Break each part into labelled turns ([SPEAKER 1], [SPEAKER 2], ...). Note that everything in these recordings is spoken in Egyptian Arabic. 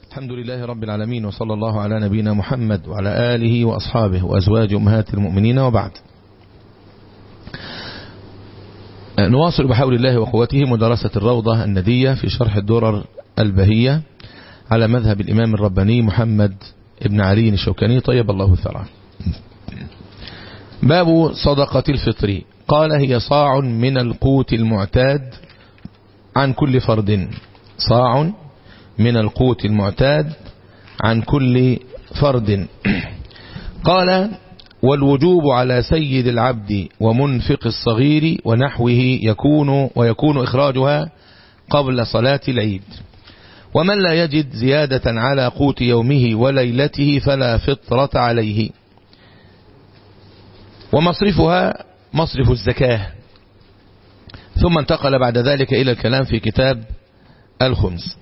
[SPEAKER 1] الحمد لله رب العالمين وصلى الله على نبينا محمد وعلى آله وأصحابه وأزواج أمهات المؤمنين وبعد نواصل بحول الله وقوته مدرسة الروضة الندية في شرح الدرر البهية على مذهب الإمام الرباني محمد ابن علي الشوكاني طيب الله ثراه باب صدقة الفطر قال هي صاع من القوت المعتاد عن كل فرد صاع من القوت المعتاد عن كل فرد قال والوجوب على سيد العبد ومنفق الصغير ونحوه يكون ويكون إخراجها قبل صلاة العيد ومن لا يجد زيادة على قوت يومه وليلته فلا فطرة عليه ومصرفها مصرف الزكاة ثم انتقل بعد ذلك إلى الكلام في كتاب الخمس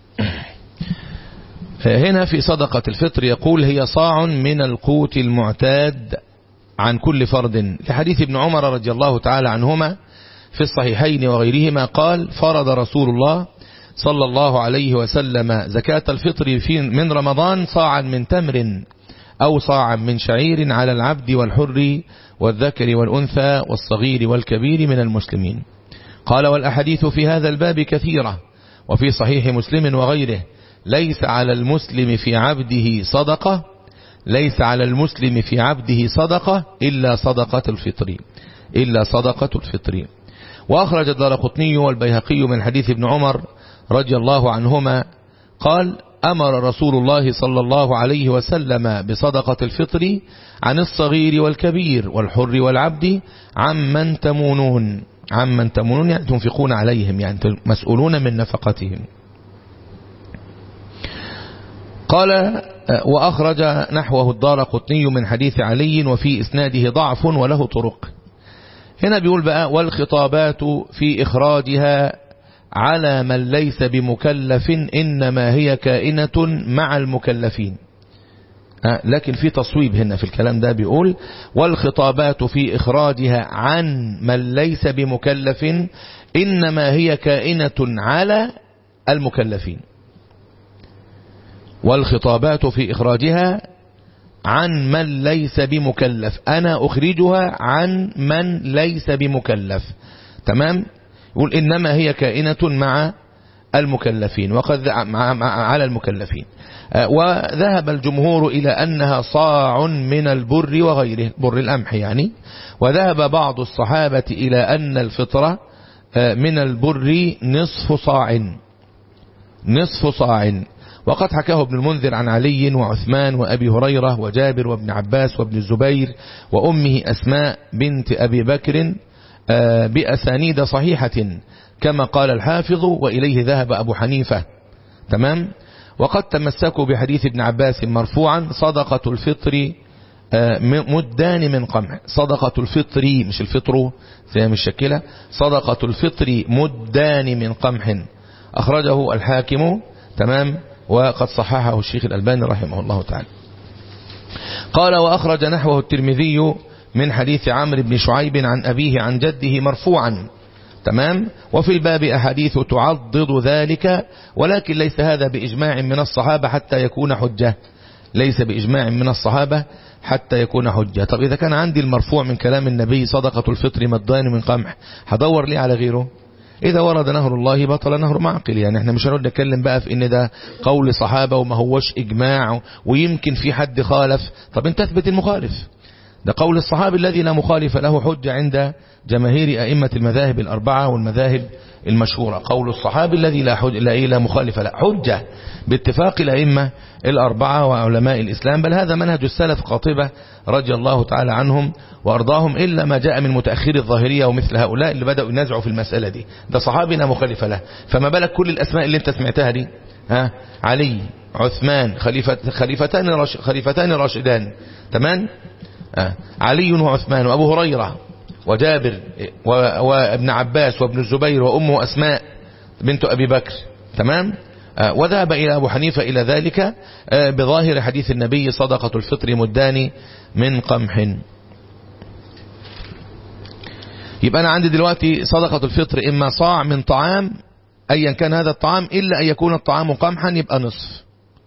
[SPEAKER 1] هنا في صدقة الفطر يقول هي صاع من القوت المعتاد عن كل فرد لحديث ابن عمر رضي الله تعالى عنهما في الصحيحين وغيرهما قال فرض رسول الله صلى الله عليه وسلم زكاة الفطر في من رمضان صاعا من تمر أو صاعا من شعير على العبد والحر والذكر والأنثى والصغير والكبير من المسلمين قال والأحاديث في هذا الباب كثيرة وفي صحيح مسلم وغيره ليس على المسلم في عبده صدقة ليس على المسلم في عبده صدقة إلا صدقة الفطر إلا صدقة الفطر وأخرج الدار قطني والبيهقي من حديث ابن عمر رضي الله عنهما قال أمر رسول الله صلى الله عليه وسلم بصدقة الفطر عن الصغير والكبير والحر والعبد عمن تمونون عمن تمونون يعني تنفقون عليهم يعني مسؤولون من نفقتهم قال وأخرج نحوه الدار قطني من حديث علي وفي إسناده ضعف وله طرق هنا بيقول بقى والخطابات في إخراجها على من ليس بمكلف إنما هي كائنة مع المكلفين لكن في تصويب هنا في الكلام ده بيقول والخطابات في إخراجها عن من ليس بمكلف إنما هي كائنة على المكلفين والخطابات في إخراجها عن من ليس بمكلف أنا أخرجها عن من ليس بمكلف تمام يقول إنما هي كائنة مع المكلفين وقد مع مع على المكلفين وذهب الجمهور إلى أنها صاع من البر وغيره بر الأمح يعني وذهب بعض الصحابة إلى أن الفطرة من البر نصف صاع نصف صاع وقد حكاه ابن المنذر عن علي وعثمان وأبي هريرة وجابر وابن عباس وابن الزبير وأمه أسماء بنت أبي بكر بأسانيد صحيحة كما قال الحافظ وإليه ذهب أبو حنيفة تمام وقد تمسكوا بحديث ابن عباس مرفوعا صدقة الفطر مدان من قمح صدقة الفطر مش الفطر زي مش شكلة صدقة الفطر مدان من قمح أخرجه الحاكم تمام وقد صححه الشيخ الألباني رحمه الله تعالى قال وأخرج نحوه الترمذي من حديث عمرو بن شعيب عن أبيه عن جده مرفوعا تمام وفي الباب أحاديث تعضد ذلك ولكن ليس هذا بإجماع من الصحابة حتى يكون حجة ليس بإجماع من الصحابة حتى يكون حجة طب إذا كان عندي المرفوع من كلام النبي صدقة الفطر مدان من قمح هدور لي على غيره إذا ورد نهر الله بطل نهر معقل يعني احنا مش هنقعد نتكلم بقى في ان ده قول صحابة وما هوش إجماع ويمكن في حد خالف طب انت تثبت المخالف ده قول الصحابي الذي لا مخالف له حجة عند جماهير أئمة المذاهب الأربعة والمذاهب المشهورة قول الصحابي الذي لا, حج... لا, لا مخالف له حجة باتفاق الأئمة الأربعة وعلماء الإسلام بل هذا منهج السلف قاطبة رضي الله تعالى عنهم وأرضاهم إلا ما جاء من متأخر الظاهرية ومثل هؤلاء اللي بدأوا ينازعوا في المسألة دي ده صحابي لا مخالف له فما بالك كل الأسماء اللي انت سمعتها دي ها علي عثمان خليفة خليفتان رش... خليفتان راشدان تمام آه. علي وعثمان وأبو هريرة وجابر وابن عباس وابن الزبير وأمه أسماء بنت أبي بكر تمام آه. وذهب إلى أبو حنيفة إلى ذلك آه بظاهر حديث النبي صدقة الفطر مدان من قمح يبقى أنا عندي دلوقتي صدقة الفطر إما صاع من طعام أيا كان هذا الطعام إلا أن يكون الطعام قمحا يبقى نصف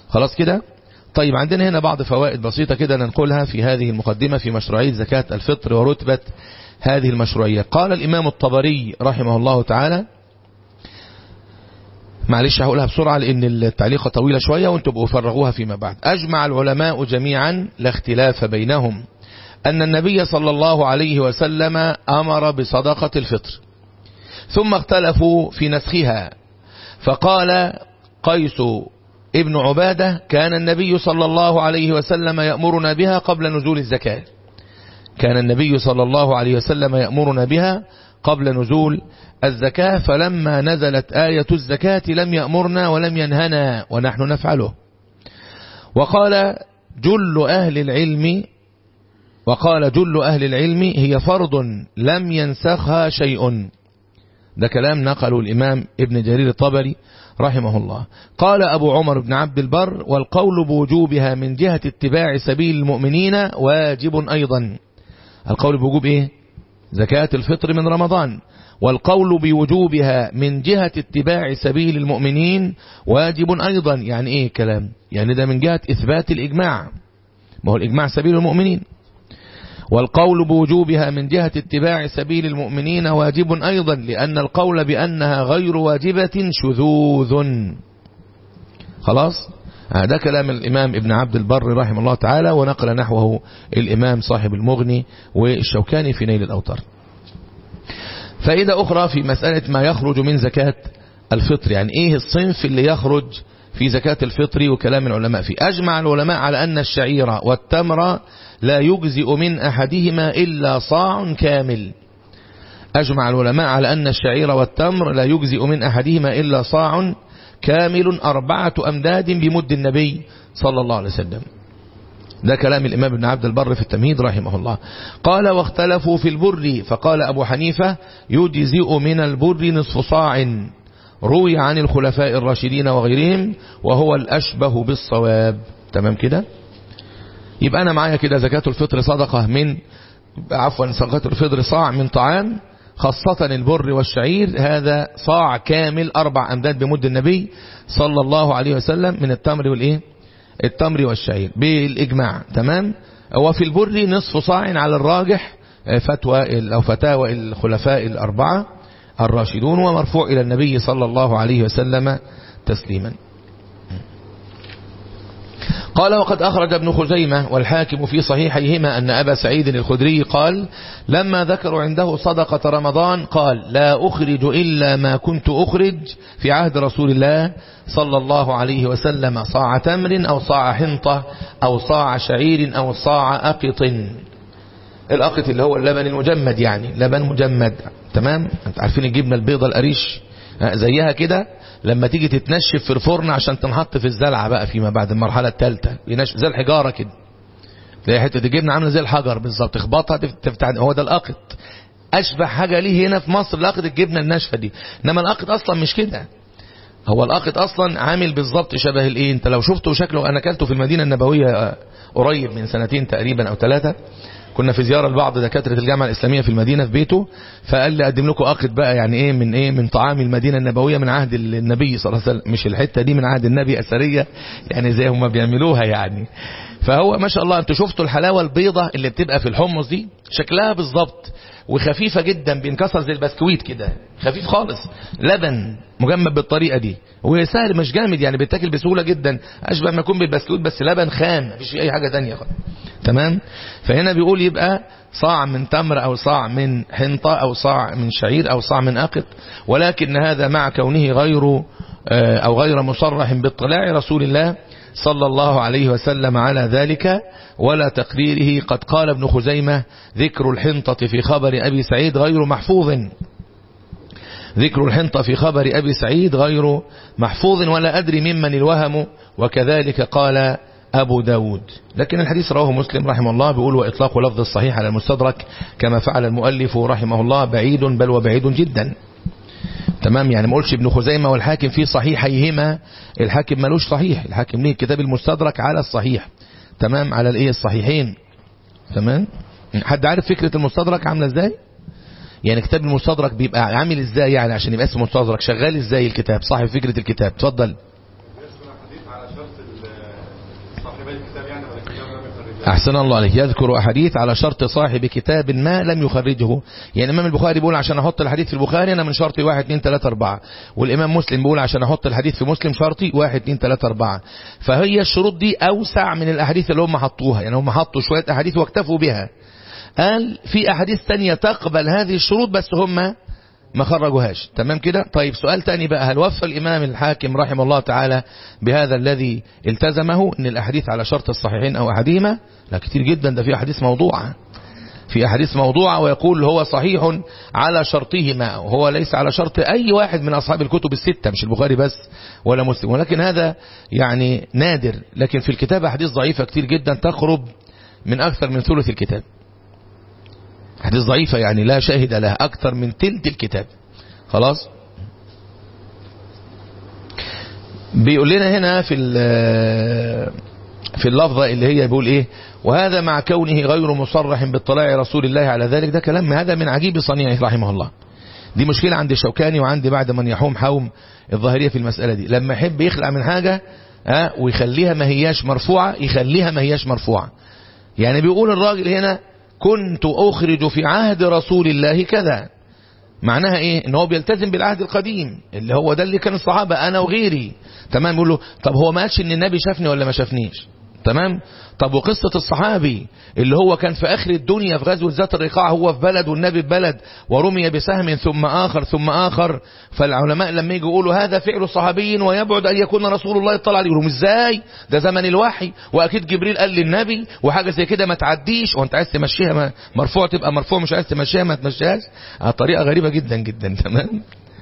[SPEAKER 1] خلاص كده طيب عندنا هنا بعض فوائد بسيطة كده ننقلها في هذه المقدمة في مشروعية زكاة الفطر ورتبة هذه المشروعية قال الإمام الطبري رحمه الله تعالى معلش هقولها بسرعة لأن التعليقة طويلة شوية وانتم بقوا فرغوها فيما بعد أجمع العلماء جميعا لا اختلاف بينهم أن النبي صلى الله عليه وسلم أمر بصدقة الفطر ثم اختلفوا في نسخها فقال قيس ابن عبادة كان النبي صلى الله عليه وسلم يأمرنا بها قبل نزول الزكاة كان النبي صلى الله عليه وسلم يأمرنا بها قبل نزول الزكاة فلما نزلت آية الزكاة لم يأمرنا ولم ينهنا ونحن نفعله وقال جل أهل العلم وقال جل أهل العلم هي فرض لم ينسخها شيء ده كلام نقله الإمام ابن جرير الطبري رحمه الله قال أبو عمر بن عبد البر والقول بوجوبها من جهة اتباع سبيل المؤمنين واجب أيضا القول بوجوب إيه زكاة الفطر من رمضان والقول بوجوبها من جهة اتباع سبيل المؤمنين واجب أيضا يعني إيه كلام يعني ده من جهة إثبات الإجماع ما هو الإجماع سبيل المؤمنين والقول بوجوبها من جهة اتباع سبيل المؤمنين واجب أيضا لأن القول بأنها غير واجبة شذوذ خلاص هذا كلام الإمام ابن عبد البر رحمه الله تعالى ونقل نحوه الإمام صاحب المغني والشوكاني في نيل الأوتار فإذا أخرى في مسألة ما يخرج من زكاة الفطر يعني إيه الصنف اللي يخرج في زكاة الفطر وكلام العلماء فيه أجمع العلماء على أن الشعير والتمر لا يجزئ من أحدهما إلا صاع كامل أجمع العلماء على أن الشعير والتمر لا يجزئ من أحدهما إلا صاع كامل أربعة أمداد بمد النبي صلى الله عليه وسلم ده كلام الإمام ابن عبد البر في التمهيد رحمه الله قال واختلفوا في البر فقال أبو حنيفة يجزئ من البر نصف صاع روي عن الخلفاء الراشدين وغيرهم وهو الأشبه بالصواب تمام كده يبقى أنا معايا كده زكاة الفطر صدقة من عفوا زكاة الفطر صاع من طعام خاصة البر والشعير هذا صاع كامل أربع أمداد بمد النبي صلى الله عليه وسلم من التمر والإيه التمر والشعير بالإجماع تمام وفي البر نصف صاع على الراجح فتوى أو فتاوى الخلفاء الأربعة الراشدون ومرفوع إلى النبي صلى الله عليه وسلم تسليما قال وقد أخرج ابن خزيمة والحاكم في صحيحيهما أن أبا سعيد الخدري قال لما ذكروا عنده صدقة رمضان قال لا أخرج إلا ما كنت أخرج في عهد رسول الله صلى الله عليه وسلم صاع تمر أو صاع حنطة أو صاع شعير أو صاع أقط الأقط اللي هو اللبن المجمد يعني لبن مجمد تمام انت عارفين الجبنة البيضة القريش زيها كده لما تيجي تتنشف في الفرن عشان تنحط في الزلعة بقى فيما بعد المرحلة الثالثة ينشف زي الحجارة كده تلاقي حتة الجبنة عاملة زي الحجر بالظبط تخبطها تفتح هو ده الأقط أشبه حاجة ليه هنا في مصر الأقط الجبنة الناشفة دي إنما الأقط أصلا مش كده هو الأقط أصلا عامل بالظبط شبه الإيه أنت لو شفته شكله أنا أكلته في المدينة النبوية قريب من سنتين تقريبا أو ثلاثة كنا في زيارة لبعض دكاترة الجامعة الإسلامية في المدينة في بيته فقال لي أقدم لكم أقد بقى يعني إيه من إيه من طعام المدينة النبوية من عهد النبي صلى الله عليه وسلم مش الحتة دي من عهد النبي أثرية يعني زي هم بيعملوها يعني فهو ما شاء الله أنتوا شفتوا الحلاوة البيضة اللي بتبقى في الحمص دي شكلها بالظبط وخفيفة جدا بينكسر زي البسكويت كده خفيف خالص لبن مجمد بالطريقة دي وسهل مش جامد يعني بيتاكل بسهولة جدا أشبه ما يكون بالبسكويت بس لبن خام مفيش فيه أي حاجة تانية خالص تمام فهنا بيقول يبقى صاع من تمر أو صاع من حنطة أو صاع من شعير أو صاع من أقط ولكن هذا مع كونه غير أو غير مصرح باطلاع رسول الله صلى الله عليه وسلم على ذلك ولا تقريره قد قال ابن خزيمة ذكر الحنطة في خبر أبي سعيد غير محفوظ ذكر الحنطة في خبر أبي سعيد غير محفوظ ولا أدري ممن الوهم وكذلك قال أبو داود لكن الحديث رواه مسلم رحمه الله بيقول وإطلاق لفظ الصحيح على المستدرك كما فعل المؤلف رحمه الله بعيد بل وبعيد جدا تمام يعني ما قولش ابن خزيمة والحاكم في صحيحيهما الحاكم ملوش صحيح الحاكم ليه كتاب المستدرك على الصحيح تمام على الايه الصحيحين تمام حد عارف فكرة المستدرك عاملة ازاي يعني كتاب المستدرك بيبقى عامل ازاي يعني عشان يبقى اسمه مستدرك شغال ازاي الكتاب صاحب فكرة الكتاب اتفضل
[SPEAKER 2] حديث على شرط ال- صاحبي الكتاب يعني ولا كتاب لم يخرجه
[SPEAKER 1] أحسن الله عليك يذكر أحاديث على شرط صاحب كتاب ما لم يخرجه يعني الإمام البخاري بيقول عشان أحط الحديث في البخاري أنا من شرطي واحد اتنين تلاتة أربعة والإمام مسلم بيقول عشان أحط الحديث في مسلم شرطي واحد اتنين تلاتة أربعة فهي الشروط دي أوسع من الأحاديث اللي هم حطوها يعني هم حطوا شوية أحاديث واكتفوا بها قال في أحاديث تانية تقبل هذه الشروط بس هم ما خرجوهاش تمام كده طيب سؤال تاني بقى هل وفى الإمام الحاكم رحمه الله تعالى بهذا الذي التزمه ان الأحاديث على شرط الصحيحين أو أحدهما لا كتير جدا ده في أحاديث موضوعة في أحاديث موضوعة ويقول هو صحيح على شرطهما وهو ليس على شرط أي واحد من أصحاب الكتب الستة مش البخاري بس ولا مسلم ولكن هذا يعني نادر لكن في الكتاب أحاديث ضعيفة كتير جدا تقرب من أكثر من ثلث الكتاب حديث ضعيفة يعني لا شاهد لها أكثر من تلت الكتاب خلاص بيقول لنا هنا في ال- في اللفظة اللي هي بيقول ايه وهذا مع كونه غير مصرح باطلاع رسول الله على ذلك ده كلام هذا من عجيب صنيعه رحمه الله دي مشكلة عند الشوكاني وعند بعد من يحوم حوم الظاهرية في المسألة دي لما يحب يخلع من حاجة ها ويخليها ما هياش مرفوعة يخليها ما هياش مرفوعة يعني بيقول الراجل هنا كنت أخرج في عهد رسول الله كذا معناها ايه ان هو بيلتزم بالعهد القديم اللي هو ده اللي كان الصحابة انا وغيري تمام يقول له طب هو ما قالش ان النبي شافني ولا ما شافنيش تمام طب وقصة الصحابي اللي هو كان في اخر الدنيا في غزوة ذات الرقاع هو في بلد والنبي في بلد ورمي بسهم ثم اخر ثم اخر فالعلماء لما يجوا يقولوا هذا فعل صحابي ويبعد ان يكون رسول الله اطلع عليه يقولوا ازاي ده زمن الوحي واكيد جبريل قال للنبي وحاجة زي كده ما تعديش وانت عايز تمشيها ما- مرفوع تبقى مرفوع مش عايز تمشيها ما تمشيهاش آه، طريقة غريبة جدا جدا تمام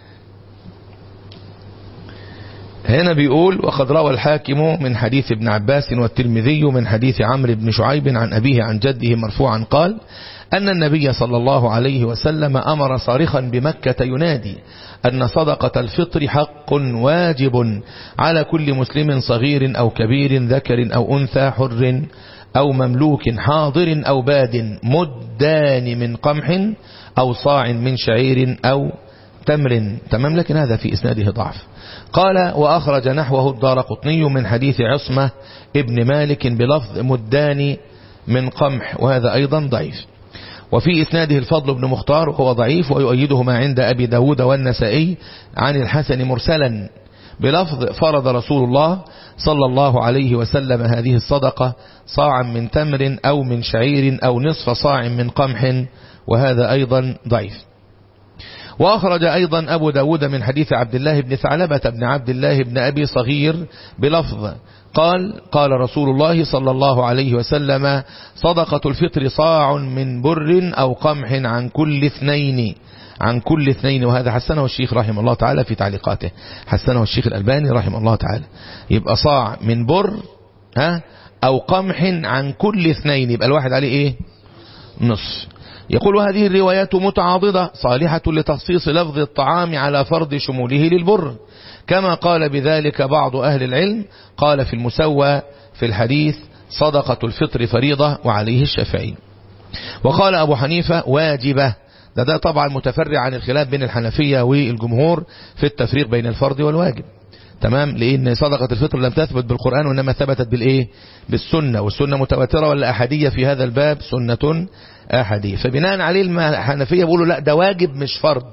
[SPEAKER 1] هنا بيقول وقد روى الحاكم من حديث ابن عباس والترمذي من حديث عمرو بن شعيب عن أبيه عن جده مرفوعا قال أن النبي صلى الله عليه وسلم أمر صارخا بمكة ينادي أن صدقة الفطر حق واجب على كل مسلم صغير أو كبير ذكر أو أنثى حر أو مملوك حاضر أو باد مدان من قمح أو صاع من شعير أو تمر تمام لكن هذا في إسناده ضعف قال وأخرج نحوه الدار قطني من حديث عصمة ابن مالك بلفظ مدان من قمح وهذا أيضا ضعيف وفي إسناده الفضل بن مختار وهو ضعيف ويؤيده ما عند أبي داود والنسائي عن الحسن مرسلا بلفظ فرض رسول الله صلى الله عليه وسلم هذه الصدقة صاعا من تمر أو من شعير أو نصف صاع من قمح وهذا أيضا ضعيف وأخرج أيضا أبو داود من حديث عبد الله بن ثعلبة بن عبد الله بن أبي صغير بلفظ قال قال رسول الله صلى الله عليه وسلم صدقة الفطر صاع من بر أو قمح عن كل اثنين عن كل اثنين وهذا حسنه الشيخ رحمه الله تعالى في تعليقاته حسنه الشيخ الألباني رحمه الله تعالى يبقى صاع من بر ها أو قمح عن كل اثنين يبقى الواحد عليه ايه نصف يقول هذه الروايات متعاضدة صالحة لتخصيص لفظ الطعام على فرض شموله للبر كما قال بذلك بعض أهل العلم قال في المسوى في الحديث صدقة الفطر فريضة وعليه الشافعي وقال أبو حنيفة واجبة ده ده طبعا متفرع عن الخلاف بين الحنفية والجمهور في التفريق بين الفرض والواجب تمام لأن صدقة الفطر لم تثبت بالقرآن وإنما ثبتت بالإيه بالسنة والسنة متواترة ولا أحدية في هذا الباب سنة أحدية فبناء عليه الحنفية بيقولوا لا ده واجب مش فرض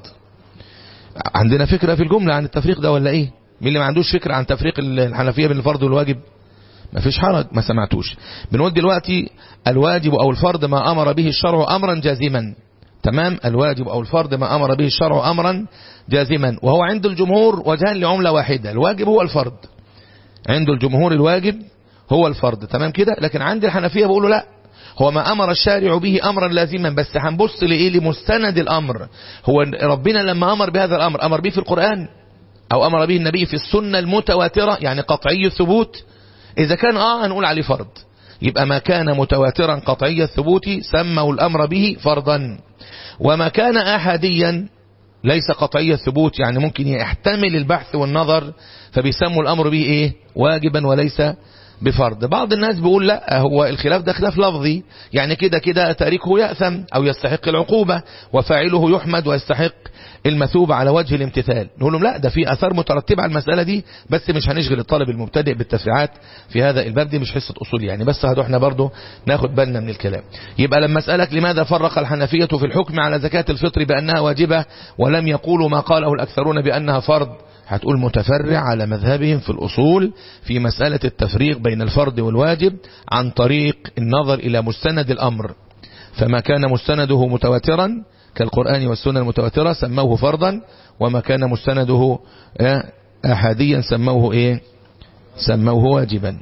[SPEAKER 1] عندنا فكرة في الجملة عن التفريق ده ولا إيه مين اللي ما عندوش فكرة عن تفريق الحنفية بين الفرض والواجب ما فيش حرج ما سمعتوش بنقول دلوقتي الواجب أو الفرض ما أمر به الشرع أمرا جازما تمام الواجب أو الفرض ما أمر به الشرع أمرا جازما وهو عند الجمهور وجهان لعملة واحدة الواجب هو الفرض عند الجمهور الواجب هو الفرض تمام كده لكن عند الحنفية بيقولوا لا هو ما أمر الشارع به أمرا لازما بس هنبص لإيه لمستند الأمر هو ربنا لما أمر بهذا الأمر أمر به في القرآن أو أمر به النبي في السنة المتواترة يعني قطعي الثبوت إذا كان آه هنقول عليه فرض يبقى ما كان متواترا قطعي الثبوت سموا الأمر به فرضا وما كان أحديا ليس قطعي الثبوت يعني ممكن يحتمل البحث والنظر فبيسموا الأمر به إيه واجبا وليس بفرض بعض الناس بيقول لا هو الخلاف ده خلاف لفظي يعني كده كده تاركه يأثم أو يستحق العقوبة وفاعله يحمد ويستحق المثوبة على وجه الامتثال نقول لهم لا ده في أثار مترتبة على المسألة دي بس مش هنشغل الطالب المبتدئ بالتفريعات في هذا الباب دي مش حصة أصول يعني بس هدو احنا برضو ناخد بالنا من الكلام يبقى لما أسألك لماذا فرق الحنفية في الحكم على زكاة الفطر بأنها واجبة ولم يقولوا ما قاله الأكثرون بأنها فرض هتقول متفرع على مذهبهم في الأصول في مسألة التفريق بين الفرض والواجب عن طريق النظر إلى مستند الأمر فما كان مستنده متواترا كالقرآن والسنة المتواترة سموه فرضا وما كان مستنده أحاديا سموه إيه سموه واجبا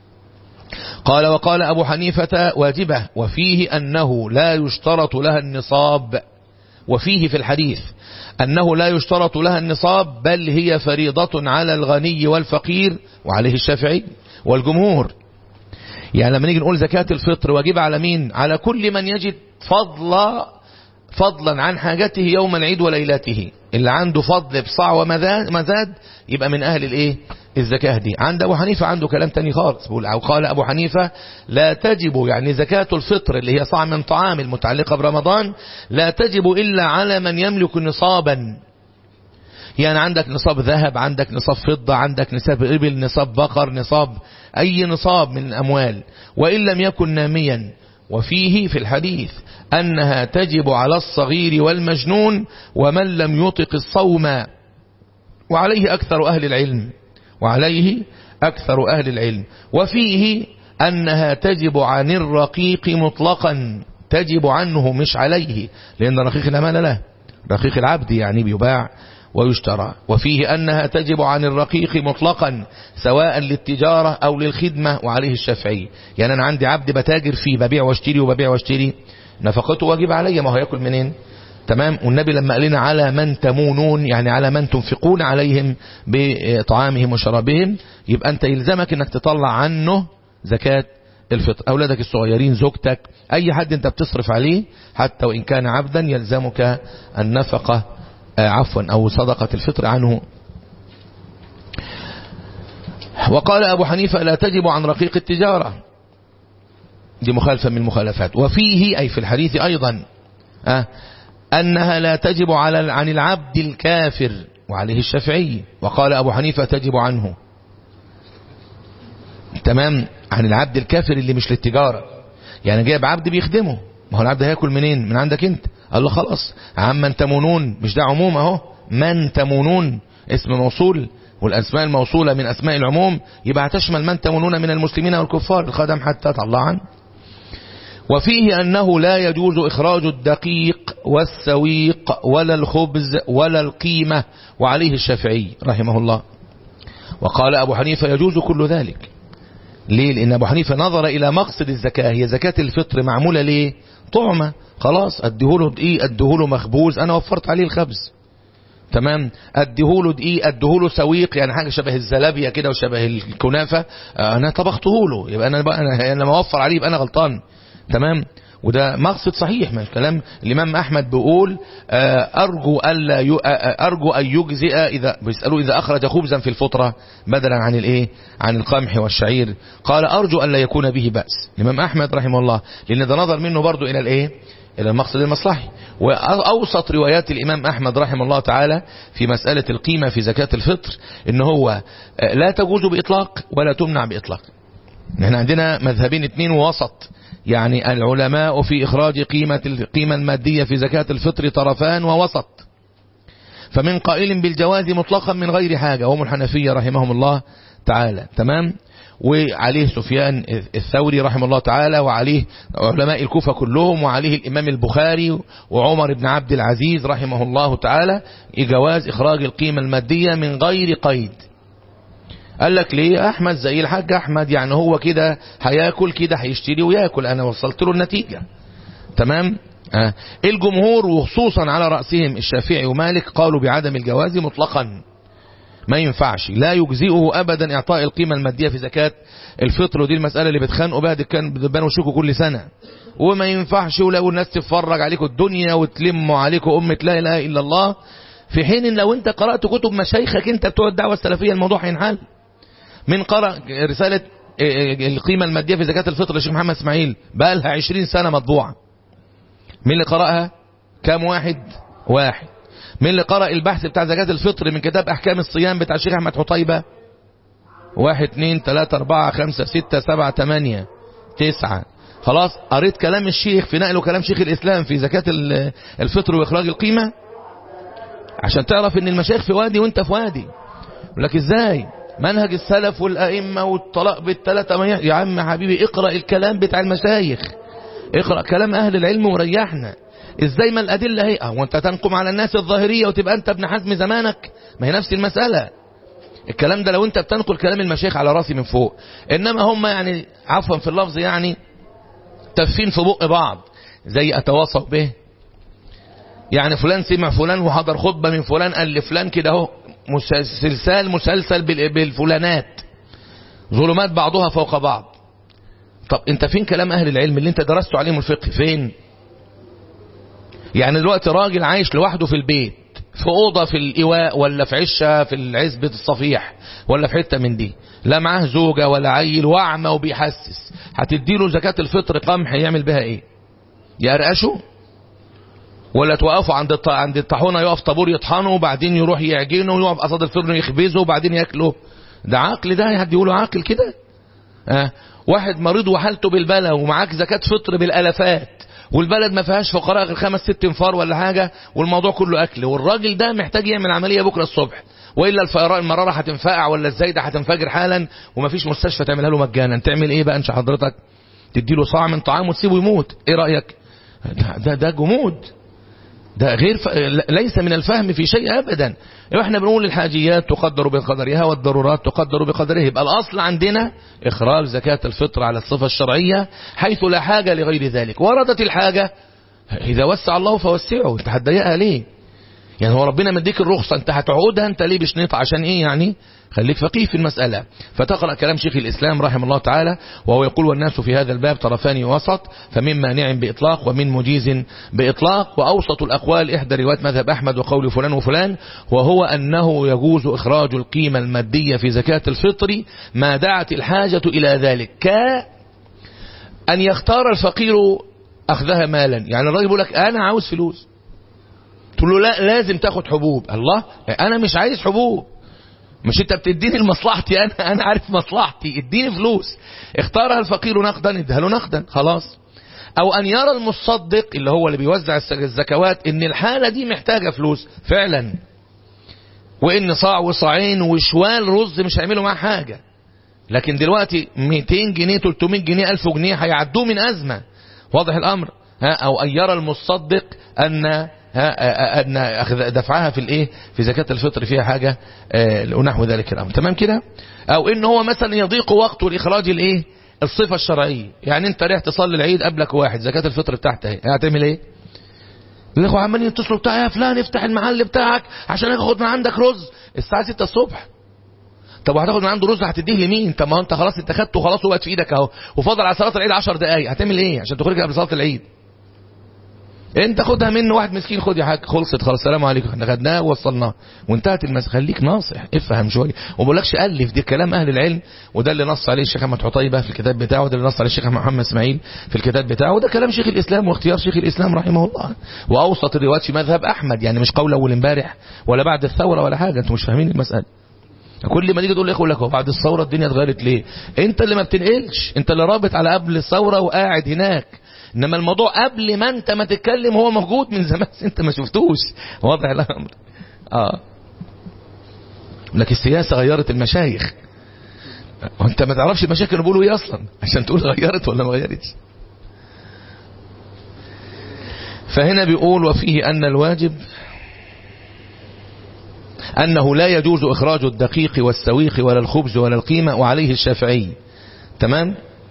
[SPEAKER 1] قال وقال أبو حنيفة واجبة وفيه أنه لا يشترط لها النصاب وفيه في الحديث أنه لا يشترط لها النصاب بل هي فريضة على الغني والفقير وعليه الشافعي والجمهور يعني لما نيجي نقول زكاة الفطر واجب على مين على كل من يجد فضلا فضلا عن حاجته يوم العيد وليلته اللي عنده فضل بصاع ومزاد يبقى من أهل الايه الزكاة دي عند أبو حنيفة عنده كلام تاني خالص بيقول أو قال أبو حنيفة لا تجب يعني زكاة الفطر اللي هي صاع من طعام المتعلقة برمضان لا تجب إلا على من يملك نصابا يعني عندك نصاب ذهب عندك نصاب فضة عندك نصاب إبل نصاب بقر نصاب أي نصاب من الأموال وإن لم يكن ناميا وفيه في الحديث أنها تجب على الصغير والمجنون ومن لم يطق الصوم وعليه أكثر أهل العلم وعليه أكثر أهل العلم وفيه أنها تجب عن الرقيق مطلقا تجب عنه مش عليه لأن رقيق لا مال له رقيق العبد يعني بيباع ويشترى وفيه أنها تجب عن الرقيق مطلقا سواء للتجارة أو للخدمة وعليه الشافعي يعني أنا عندي عبد بتاجر فيه ببيع واشتري وببيع واشتري نفقته واجب علي ما هو ياكل منين تمام والنبي لما قال لنا على من تمونون يعني على من تنفقون عليهم بطعامهم وشرابهم يبقى أنت يلزمك أنك تطلع عنه زكاة الفطر أولادك الصغيرين زوجتك أي حد أنت بتصرف عليه حتى وإن كان عبدا يلزمك النفقة عفوا أو صدقة الفطر عنه وقال أبو حنيفة لا تجب عن رقيق التجارة دي مخالفة من المخالفات وفيه أي في الحديث أيضا أه أنها لا تجب على عن العبد الكافر وعليه الشافعي وقال أبو حنيفة تجب عنه تمام عن العبد الكافر اللي مش للتجارة يعني جايب عبد بيخدمه ما هو العبد هياكل منين من عندك انت قال له خلاص عمن تمونون مش ده عموم اهو من تمونون اسم موصول والاسماء الموصولة من اسماء العموم يبقى هتشمل من تمونون من المسلمين والكفار الخدم حتى طلع عنه وفيه أنه لا يجوز إخراج الدقيق والسويق ولا الخبز ولا القيمة وعليه الشافعي رحمه الله وقال أبو حنيفة يجوز كل ذلك ليه لأن أبو حنيفة نظر إلى مقصد الزكاة هي زكاة الفطر معمولة ليه طعمة خلاص أديهوله دقيق أديهوله مخبوز أنا وفرت عليه الخبز تمام اديهوله دقيق اديهوله سويق يعني حاجه شبه الزلابيه كده وشبه الكنافه انا طبخته له يبقى انا بقى انا لما اوفر عليه يبقى انا غلطان تمام وده مقصد صحيح من الكلام الإمام أحمد بيقول أرجو ألا أرجو أن يجزئ إذا بيسألوا إذا أخرج خبزا في الفطرة بدلا عن الإيه عن القمح والشعير قال أرجو ألا يكون به بأس الإمام أحمد رحمه الله لأن ده نظر منه برضو إلى الإيه إلى المقصد المصلحي وأوسط روايات الإمام أحمد رحمه الله تعالى في مسألة القيمة في زكاة الفطر إن هو لا تجوز بإطلاق ولا تمنع بإطلاق نحن عندنا مذهبين اثنين ووسط يعني العلماء في إخراج قيمة القيمة المادية في زكاة الفطر طرفان ووسط فمن قائل بالجواز مطلقا من غير حاجة وهم الحنفية رحمهم الله تعالى تمام وعليه سفيان الثوري رحمه الله تعالى وعليه علماء الكوفة كلهم وعليه الإمام البخاري وعمر بن عبد العزيز رحمه الله تعالى جواز إخراج القيمة المادية من غير قيد قال لك ليه احمد زي الحاج احمد يعني هو كده هياكل كده هيشتري وياكل انا وصلت له النتيجة تمام آه. الجمهور وخصوصا على رأسهم الشافعي ومالك قالوا بعدم الجواز مطلقا ما ينفعش لا يجزئه ابدا اعطاء القيمة المادية في زكاة الفطر ودي المسألة اللي بتخانقوا بها دي كان بتبانوا شكوا كل سنة وما ينفعش ولو الناس تتفرج عليكم الدنيا وتلموا عليكم أمة لا إله إلا الله في حين ان لو انت قرأت كتب مشايخك انت بتوع الدعوة السلفية الموضوع هينحل من قرأ رسالة القيمة المادية في زكاة الفطر يا شيخ محمد اسماعيل بقى لها 20 سنة مطبوعة مين اللي قرأها كام واحد واحد مين اللي قرأ البحث بتاع زكاة الفطر من كتاب أحكام الصيام بتاع الشيخ أحمد حطيبة واحد اتنين تلاتة أربعة خمسة ستة سبعة تمانية تسعة خلاص قريت كلام الشيخ في نقله كلام شيخ الإسلام في زكاة الفطر وإخراج القيمة عشان تعرف ان المشايخ في وادي وانت في وادي يقول لك ازاي منهج السلف والأئمة والطلاق بالثلاثة يا عم حبيبي اقرأ الكلام بتاع المشايخ اقرأ كلام أهل العلم وريحنا ازاي ما الأدلة هي اه وانت تنقم على الناس الظاهرية وتبقى انت ابن حزم زمانك ما هي نفس المسألة الكلام ده لو انت بتنقل كلام المشايخ على راسي من فوق انما هم يعني عفوا في اللفظ يعني تفين في بق بعض زي اتواصل به يعني فلان سمع فلان وحضر خطبة من فلان قال لفلان كده اهو سلسال مسلسل بالفلانات ظلمات بعضها فوق بعض طب انت فين كلام اهل العلم اللي انت درسته عليهم الفقه فين يعني دلوقتي راجل عايش لوحده في البيت في اوضه في الايواء ولا في عشه في العزبة الصفيح ولا في حته من دي لا معاه زوجه ولا عيل واعمى وبيحسس هتديله زكاه الفطر قمح يعمل بها ايه يرقشه ولا توقفوا عند عند الطاحونه يقف طابور يطحنه وبعدين يروح يعجنه ويقف قصاد الفرن يخبزه وبعدين ياكله ده عقل ده حد يقوله عاقل كده آه. واحد مريض وحالته بالبلا ومعاك زكاة فطر بالالافات والبلد ما فيهاش فقراء غير خمس ست انفار ولا حاجة والموضوع كله اكل والراجل ده محتاج يعمل عملية بكرة الصبح والا الفقراء المرارة هتنفقع ولا الزايدة هتنفجر حالا ومفيش مستشفى تعملها له مجانا تعمل ايه بقى انت حضرتك تديله صاع من طعام وتسيبه يموت ايه رأيك ده, ده, ده جمود ده غير ف... ليس من الفهم في شيء ابدا احنا بنقول الحاجيات تقدر بقدرها والضرورات تقدر بقدرها يبقى الاصل عندنا اخراج زكاة الفطر على الصفة الشرعية حيث لا حاجة لغير ذلك وردت الحاجة اذا وسع الله فوسعه انت هتضيقها ليه يعني هو ربنا مديك الرخصة انت هتعودها انت ليه بشنيط عشان ايه يعني خليك فقيه في المسألة فتقرأ كلام شيخ الإسلام رحمه الله تعالى وهو يقول والناس في هذا الباب طرفان وسط فمن مانع بإطلاق ومن مجيز بإطلاق وأوسط الأقوال إحدى روايات مذهب أحمد وقول فلان وفلان وهو أنه يجوز إخراج القيمة المادية في زكاة الفطر ما دعت الحاجة إلى ذلك كأن يختار الفقير أخذها مالا يعني الراجل يقول لك أنا عاوز فلوس تقول له لا لازم تاخد حبوب الله أنا مش عايز حبوب مش انت بتديني لمصلحتي انا انا عارف مصلحتي اديني فلوس اختارها الفقير نقدا اديها له نقدا خلاص او ان يرى المصدق اللي هو اللي بيوزع الزكوات ان الحالة دي محتاجة فلوس فعلا وان صاع وصاعين وشوال رز مش هيعملوا معاه حاجة لكن دلوقتي 200 جنيه 300 جنيه 1000 جنيه هيعدوه من ازمة واضح الامر ها او ان يرى المصدق ان أن دفعها في الايه في زكاة الفطر فيها حاجة ونحو ذلك الأمر تمام كده أو إن هو مثلا يضيق وقته لإخراج الايه الصفة الشرعية يعني أنت رايح تصلي العيد قبلك واحد زكاة الفطر بتاعته اهي هتعمل ايه الاخوة عمالين يتصلوا بتاعي يا فلان افتح المحل بتاعك عشان اخد من عندك رز الساعة 6 الصبح طب وهتاخد من عنده رز هتديه لمين طب ما انت خلاص انت خدته خلاص وبقت في ايدك اهو وفاضل على صلاه العيد 10 دقايق هتعمل ايه عشان تخرج قبل صلاه العيد انت خدها منه واحد مسكين خد يا حاج خلصت خلاص السلام عليكم احنا خدناه ووصلناه وانتهت المسألة خليك ناصح افهم شويه وما بقولكش الف دي كلام اهل العلم وده اللي نص عليه الشيخ احمد حطيبه في الكتاب بتاعه وده اللي نص عليه الشيخ محمد اسماعيل في الكتاب بتاعه وده كلام شيخ الاسلام واختيار شيخ الاسلام رحمه الله واوسط الروايات في مذهب احمد يعني مش قول اول امبارح ولا بعد الثوره ولا حاجه انتوا مش فاهمين المساله كل ما تيجي تقول لاخوه لك بعد الثوره الدنيا اتغيرت ليه انت اللي ما بتنقلش انت اللي رابط على قبل الثوره وقاعد هناك انما الموضوع قبل ما انت ما تتكلم هو موجود من زمان انت ما شفتوش واضح الامر اه لك السياسه غيرت المشايخ وانت ما تعرفش المشايخ كانوا بيقولوا ايه اصلا عشان تقول غيرت ولا ما غيرتش فهنا بيقول وفيه ان الواجب أنه لا يجوز إخراج الدقيق والسويق ولا الخبز ولا القيمة وعليه الشافعي تمام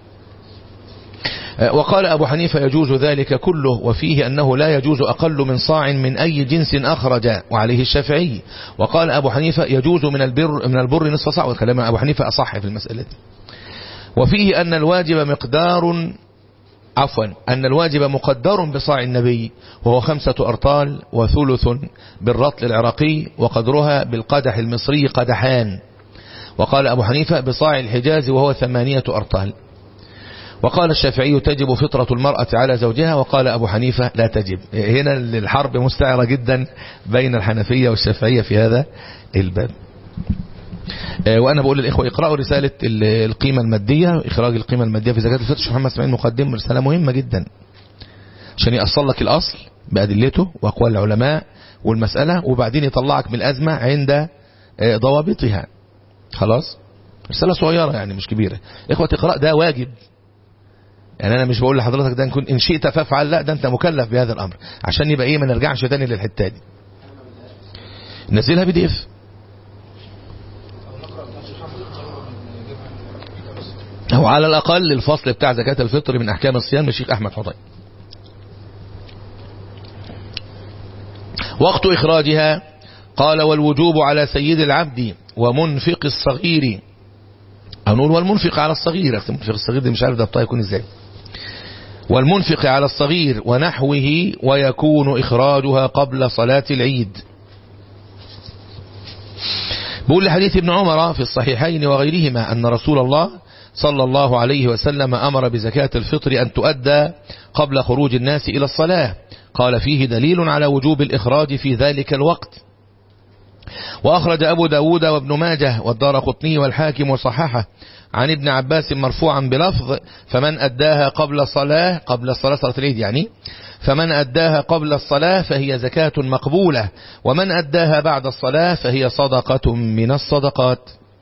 [SPEAKER 1] وقال أبو حنيفة يجوز ذلك كله وفيه أنه لا يجوز أقل من صاع من أي جنس أخرج وعليه الشافعي وقال أبو حنيفة يجوز من البر من البر نصف صاع وكلام أبو حنيفة أصح في المسألة دي وفيه أن الواجب مقدار عفوا أن الواجب مقدر بصاع النبي وهو خمسة أرطال وثلث بالرطل العراقي وقدرها بالقدح المصري قدحان وقال أبو حنيفة بصاع الحجاز وهو ثمانية أرطال وقال الشافعي تجب فطرة المرأة على زوجها وقال أبو حنيفة لا تجب هنا الحرب مستعرة جدا بين الحنفية والشافعية في هذا الباب وأنا بقول للإخوة اقرأوا رسالة القيمة المادية إخراج القيمة المادية في زكاة الفطر محمد اسماعيل مقدم رسالة مهمة جدا عشان يأصل لك الأصل بأدلته وأقوال العلماء والمسألة وبعدين يطلعك من الأزمة عند ضوابطها خلاص رسالة صغيرة يعني مش كبيرة إخوة اقرأ ده واجب يعني أنا مش بقول لحضرتك ده نكون إن شئت فافعل لا ده أنت مكلف بهذا الأمر عشان يبقى إيه ما نرجعش تاني للحتة دي نزلها بي دي اف أو على الأقل الفصل بتاع زكاة الفطر من أحكام الصيام للشيخ أحمد حطين وقت إخراجها قال والوجوب على سيد العبد ومنفق الصغير أو نقول والمنفق على الصغير المنفق الصغير دي مش عارف ده بطاقة يكون ازاي والمنفق على الصغير ونحوه ويكون إخراجها قبل صلاة العيد بقول لحديث ابن عمر في الصحيحين وغيرهما أن رسول الله صلى الله عليه وسلم أمر بزكاة الفطر أن تؤدى قبل خروج الناس إلى الصلاة قال فيه دليل على وجوب الإخراج في ذلك الوقت وأخرج أبو داود وابن ماجه والدار قطني والحاكم وصححه عن ابن عباس مرفوعا بلفظ فمن أداها قبل صلاة قبل صلاة صلاة العيد يعني فمن أداها قبل الصلاة فهي زكاة مقبولة ومن أداها بعد الصلاة فهي صدقة من الصدقات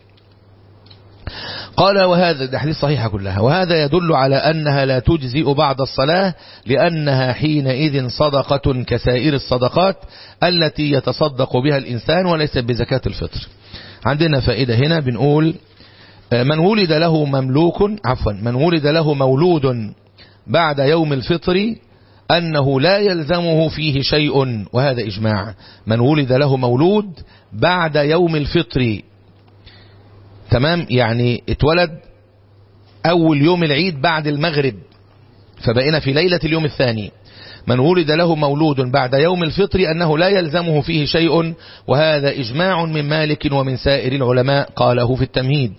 [SPEAKER 1] قال وهذا ده حديث صحيحة كلها وهذا يدل على أنها لا تجزئ بعد الصلاة لأنها حينئذ صدقة كسائر الصدقات التي يتصدق بها الإنسان وليس بزكاة الفطر عندنا فائدة هنا بنقول من ولد له مملوك عفوا من ولد له مولود بعد يوم الفطر أنه لا يلزمه فيه شيء وهذا إجماع من ولد له مولود بعد يوم الفطر تمام يعني اتولد أول يوم العيد بعد المغرب فبقينا في ليلة اليوم الثاني من ولد له مولود بعد يوم الفطر أنه لا يلزمه فيه شيء وهذا إجماع من مالك ومن سائر العلماء قاله في التمهيد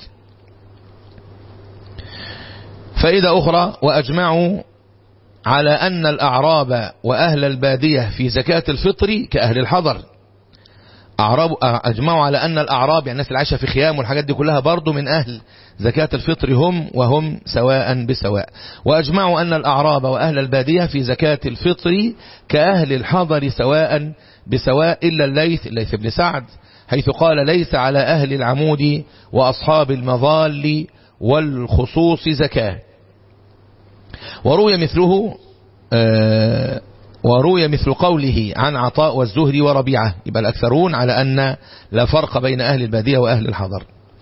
[SPEAKER 1] فإذا أخرى وأجمعوا على أن الأعراب وأهل البادية في زكاة الفطر كأهل الحضر أعراب أجمعوا على أن الأعراب يعني الناس اللي عايشة في خيام والحاجات دي كلها برضو من أهل زكاة الفطر هم وهم سواء بسواء وأجمعوا أن الأعراب وأهل البادية في زكاة الفطر كأهل الحضر سواء بسواء إلا الليث الليث بن سعد حيث قال ليس على أهل العمود وأصحاب المظال والخصوص زكاة وروي مثله آه وروي مثل قوله عن عطاء والزهري وربيعة يبقى الأكثرون على أن لا فرق بين أهل البادية وأهل الحضر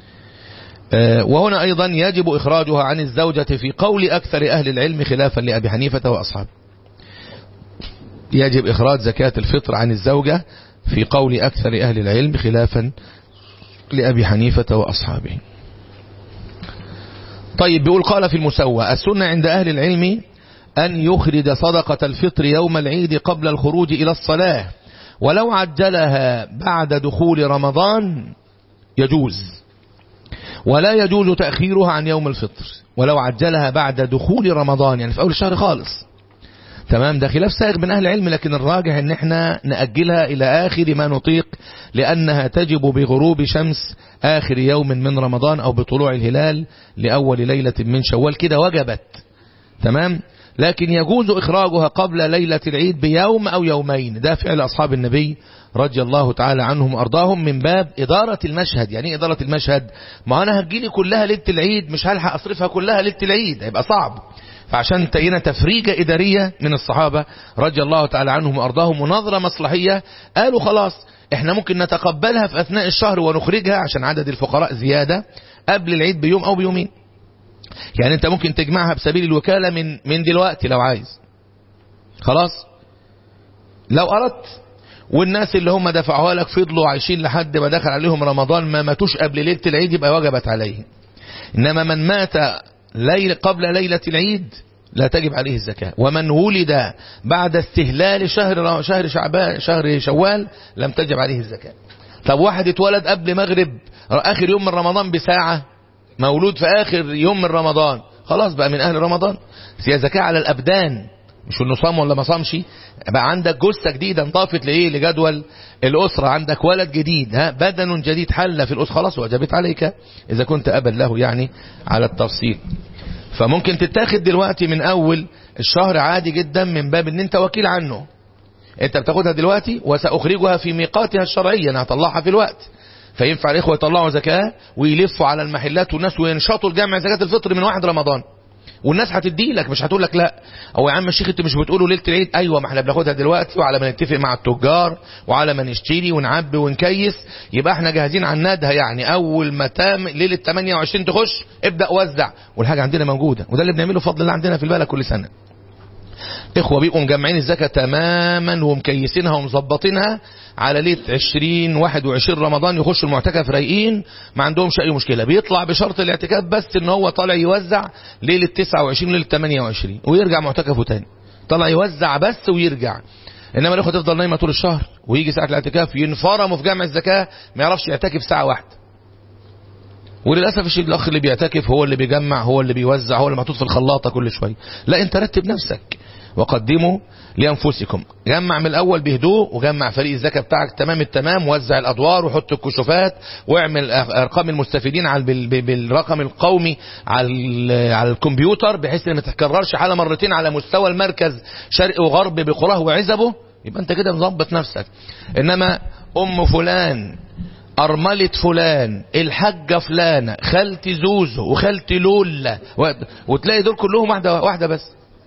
[SPEAKER 1] وهنا أيضا يجب إخراجها عن الزوجة في قول أكثر أهل العلم خلافا لأبي حنيفة وأصحابه يجب إخراج زكاة الفطر عن الزوجة في قول أكثر أهل العلم خلافا لأبي حنيفة وأصحابه طيب بيقول قال في المسوى السنة عند أهل العلم أن يخرج صدقة الفطر يوم العيد قبل الخروج إلى الصلاة ولو عجلها بعد دخول رمضان يجوز ولا يجوز تأخيرها عن يوم الفطر ولو عجلها بعد دخول رمضان يعني في أول الشهر خالص تمام ده خلاف سائغ من أهل العلم لكن الراجح ان احنا نأجلها إلى آخر ما نطيق لأنها تجب بغروب شمس آخر يوم من رمضان أو بطلوع الهلال لأول ليلة من شوال كده وجبت تمام لكن يجوز إخراجها قبل ليلة العيد بيوم أو يومين ده فعل أصحاب النبي رضي الله تعالى عنهم وأرضاهم من باب إدارة المشهد يعني إيه إدارة المشهد ما أنا هتجيلي كلها ليلة العيد مش هلحق أصرفها كلها ليلة العيد هيبقى صعب فعشان تقينا تفريجة إدارية من الصحابة رضي الله تعالى عنهم وأرضاهم ونظرة مصلحية قالوا خلاص احنا ممكن نتقبلها في أثناء الشهر ونخرجها عشان عدد الفقراء زيادة قبل العيد بيوم أو بيومين يعني انت ممكن تجمعها بسبيل الوكالة من من دلوقتي لو عايز خلاص لو أردت والناس اللي هم دفعوها لك فضلوا عايشين لحد ما دخل عليهم رمضان ما ماتوش قبل ليلة العيد يبقى وجبت عليه إنما من مات ليل قبل ليلة العيد لا تجب عليه الزكاة ومن ولد بعد استهلال شهر شهر شعبان شهر شوال لم تجب عليه الزكاة طب واحد اتولد قبل مغرب اخر يوم من رمضان بساعة مولود في اخر يوم من رمضان خلاص بقى من اهل رمضان هي زكاة على الابدان مش انه صام ولا ما صامش بقى عندك جثة جديدة انضافت لايه لجدول الاسرة عندك ولد جديد ها بدن جديد حل في الاسرة خلاص وجبت عليك اذا كنت ابا له يعني على التفصيل فممكن تتاخد دلوقتي من اول الشهر عادي جدا من باب ان انت وكيل عنه انت بتاخدها دلوقتي وساخرجها في ميقاتها الشرعي انا هطلعها في الوقت فينفع الاخوه يطلعوا زكاه ويلفوا على المحلات والناس وينشطوا الجمع زكاه الفطر من واحد رمضان والناس هتدي لك مش هتقول لك لا هو يا عم الشيخ انت مش بتقولوا ليله العيد ايوه ما احنا بناخدها دلوقتي وعلى ما نتفق مع التجار وعلى ما نشتري ونعبي ونكيس يبقى احنا جاهزين على الندها يعني اول ما تام ليله 28 تخش ابدا وزع والحاجه عندنا موجوده وده اللي بنعمله بفضل الله عندنا في البلد كل سنه اخوة بيبقوا مجمعين الزكاة تماما ومكيسينها ومظبطينها على ليلة 20 21 رمضان يخشوا المعتكف رايقين ما عندهمش اي مشكلة بيطلع بشرط الاعتكاف بس ان هو طالع يوزع ليلة 29 ليلة 28 ويرجع معتكفه تاني طالع يوزع بس ويرجع انما الاخوة تفضل نايمة طول الشهر ويجي ساعة الاعتكاف ينفرموا في جامع الزكاة ما يعرفش يعتكف ساعة واحدة وللأسف الشيء الأخ اللي بيعتكف هو اللي بيجمع هو اللي بيوزع هو اللي محطوط في الخلاطة كل شوية لا انت رتب نفسك وقدموا لأنفسكم جمع من الأول بهدوء وجمع فريق الزكاة بتاعك تمام التمام وزع الأدوار وحط الكشوفات واعمل أرقام المستفيدين على بالرقم القومي على على الكمبيوتر بحيث ان ما تتكررش حالة مرتين على مستوى المركز شرق وغرب بقراه وعزبه يبقى انت كده مظبط نفسك انما ام فلان أرملة فلان الحاجة فلانة خالتي زوزو وخالتي لولا وتلاقي دول كلهم واحدة واحدة بس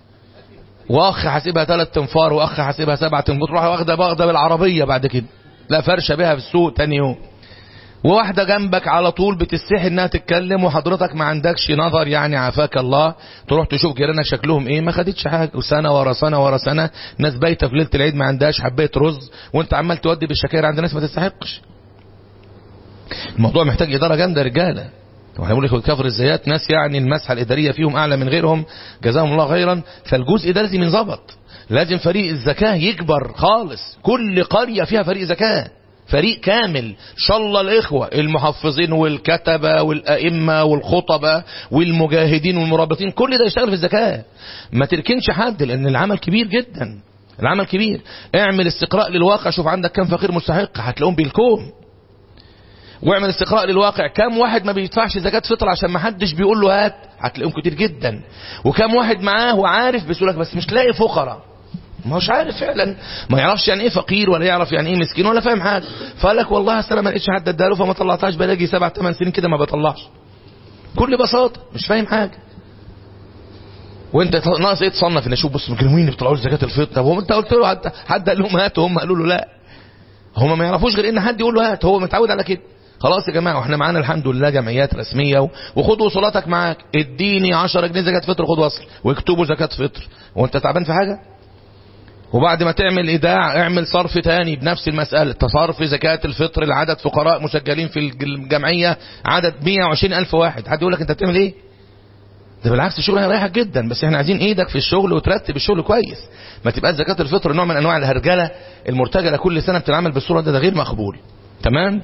[SPEAKER 1] واخ حاسبها ثلاث تنفار واخ حاسبها سبع تنفار تروح واخده باخده بالعربيه بعد كده لا فرشه بها في السوق تاني يوم وواحده جنبك على طول بتستحي انها تتكلم وحضرتك ما عندكش نظر يعني عافاك الله تروح تشوف جيرانك شكلهم ايه ما خدتش حاجه وسنه ورا سنه ورا سنه ناس بايته في ليله العيد ما عندهاش حبايه رز وانت عمال تودي بالشكاير عند ناس ما تستحقش الموضوع محتاج اداره جامده يا رجاله واحنا بنقول لك كفر الزيات ناس يعني المسحه الاداريه فيهم اعلى من غيرهم جزاهم الله خيرا فالجزء ده لازم ينظبط لازم فريق الزكاه يكبر خالص كل قريه فيها فريق زكاه فريق كامل ان شاء الله الاخوه المحفظين والكتبه والائمه والخطبه والمجاهدين والمرابطين كل ده يشتغل في الزكاه ما تركنش حد لان العمل كبير جدا العمل كبير اعمل استقراء للواقع شوف عندك كم فقير مستحق هتلاقيهم بالكوم واعمل استقراء للواقع كم واحد ما بيدفعش زكاة فطر عشان ما حدش بيقول له هات هتلاقيهم كتير جدا وكم واحد معاه وعارف بيقول لك بس مش لاقي فقراء ما هوش عارف فعلا ما يعرفش يعني ايه فقير ولا يعرف يعني ايه مسكين ولا فاهم حاجه فقال لك والله اصل انا ما لقيتش حد اداله فما طلعتهاش بلاقي سبع ثمان سنين كده ما بطلعش كل بساطه مش فاهم حاجه وانت ناقص ايه تصنف ان اشوف بص المجرمين اللي بيطلعوا زكاه الفطر طب هو انت قلت له حد, حد قال لهم هات وهم قالوا له لا هم ما يعرفوش غير ان حد يقول له هات هو متعود على كده خلاص يا جماعه واحنا معانا الحمد لله جمعيات رسميه وخد وصولاتك معاك اديني 10 جنيه زكاه فطر خد وصل واكتبوا زكاه فطر وانت تعبان في حاجه وبعد ما تعمل ايداع اعمل صرف تاني بنفس المسألة تصرف زكاة الفطر لعدد فقراء مسجلين في الجمعية عدد 120 ألف واحد حد يقول لك انت بتعمل ايه ده بالعكس الشغل هيريحك جدا بس احنا عايزين ايدك في الشغل وترتب الشغل كويس ما تبقى زكاة الفطر نوع من انواع الهرجلة المرتجلة كل سنة بتتعمل بالصورة ده, ده غير مقبول تمام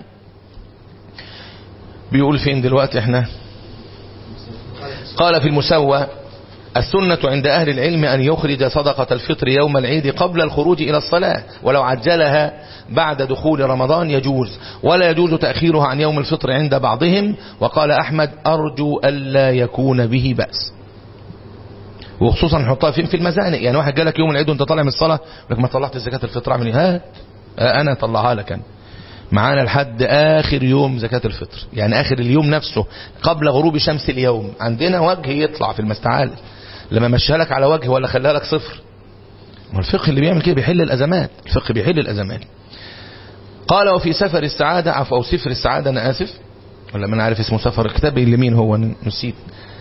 [SPEAKER 1] بيقول فين دلوقتي احنا قال في المسوى السنة عند أهل العلم أن يخرج صدقة الفطر يوم العيد قبل الخروج إلى الصلاة ولو عجلها بعد دخول رمضان يجوز ولا يجوز تأخيرها عن يوم الفطر عند بعضهم وقال أحمد أرجو ألا يكون به بأس وخصوصا نحطها فين في المزانق يعني واحد جالك يوم العيد وانت طالع من الصلاة لك ما طلعت زكاة الفطر اعمل ايه هات انا طلعها لك انا معانا لحد آخر يوم زكاة الفطر يعني آخر اليوم نفسه قبل غروب شمس اليوم عندنا وجه يطلع في المستعال لما مشيها لك على وجه ولا خلاها لك صفر ما الفقه اللي بيعمل كده بيحل الأزمات الفقه بيحل الأزمات قال وفي سفر السعادة عفوا أو سفر السعادة أنا آسف ولا ما أنا عارف اسمه سفر الكتاب اللي مين هو نسيت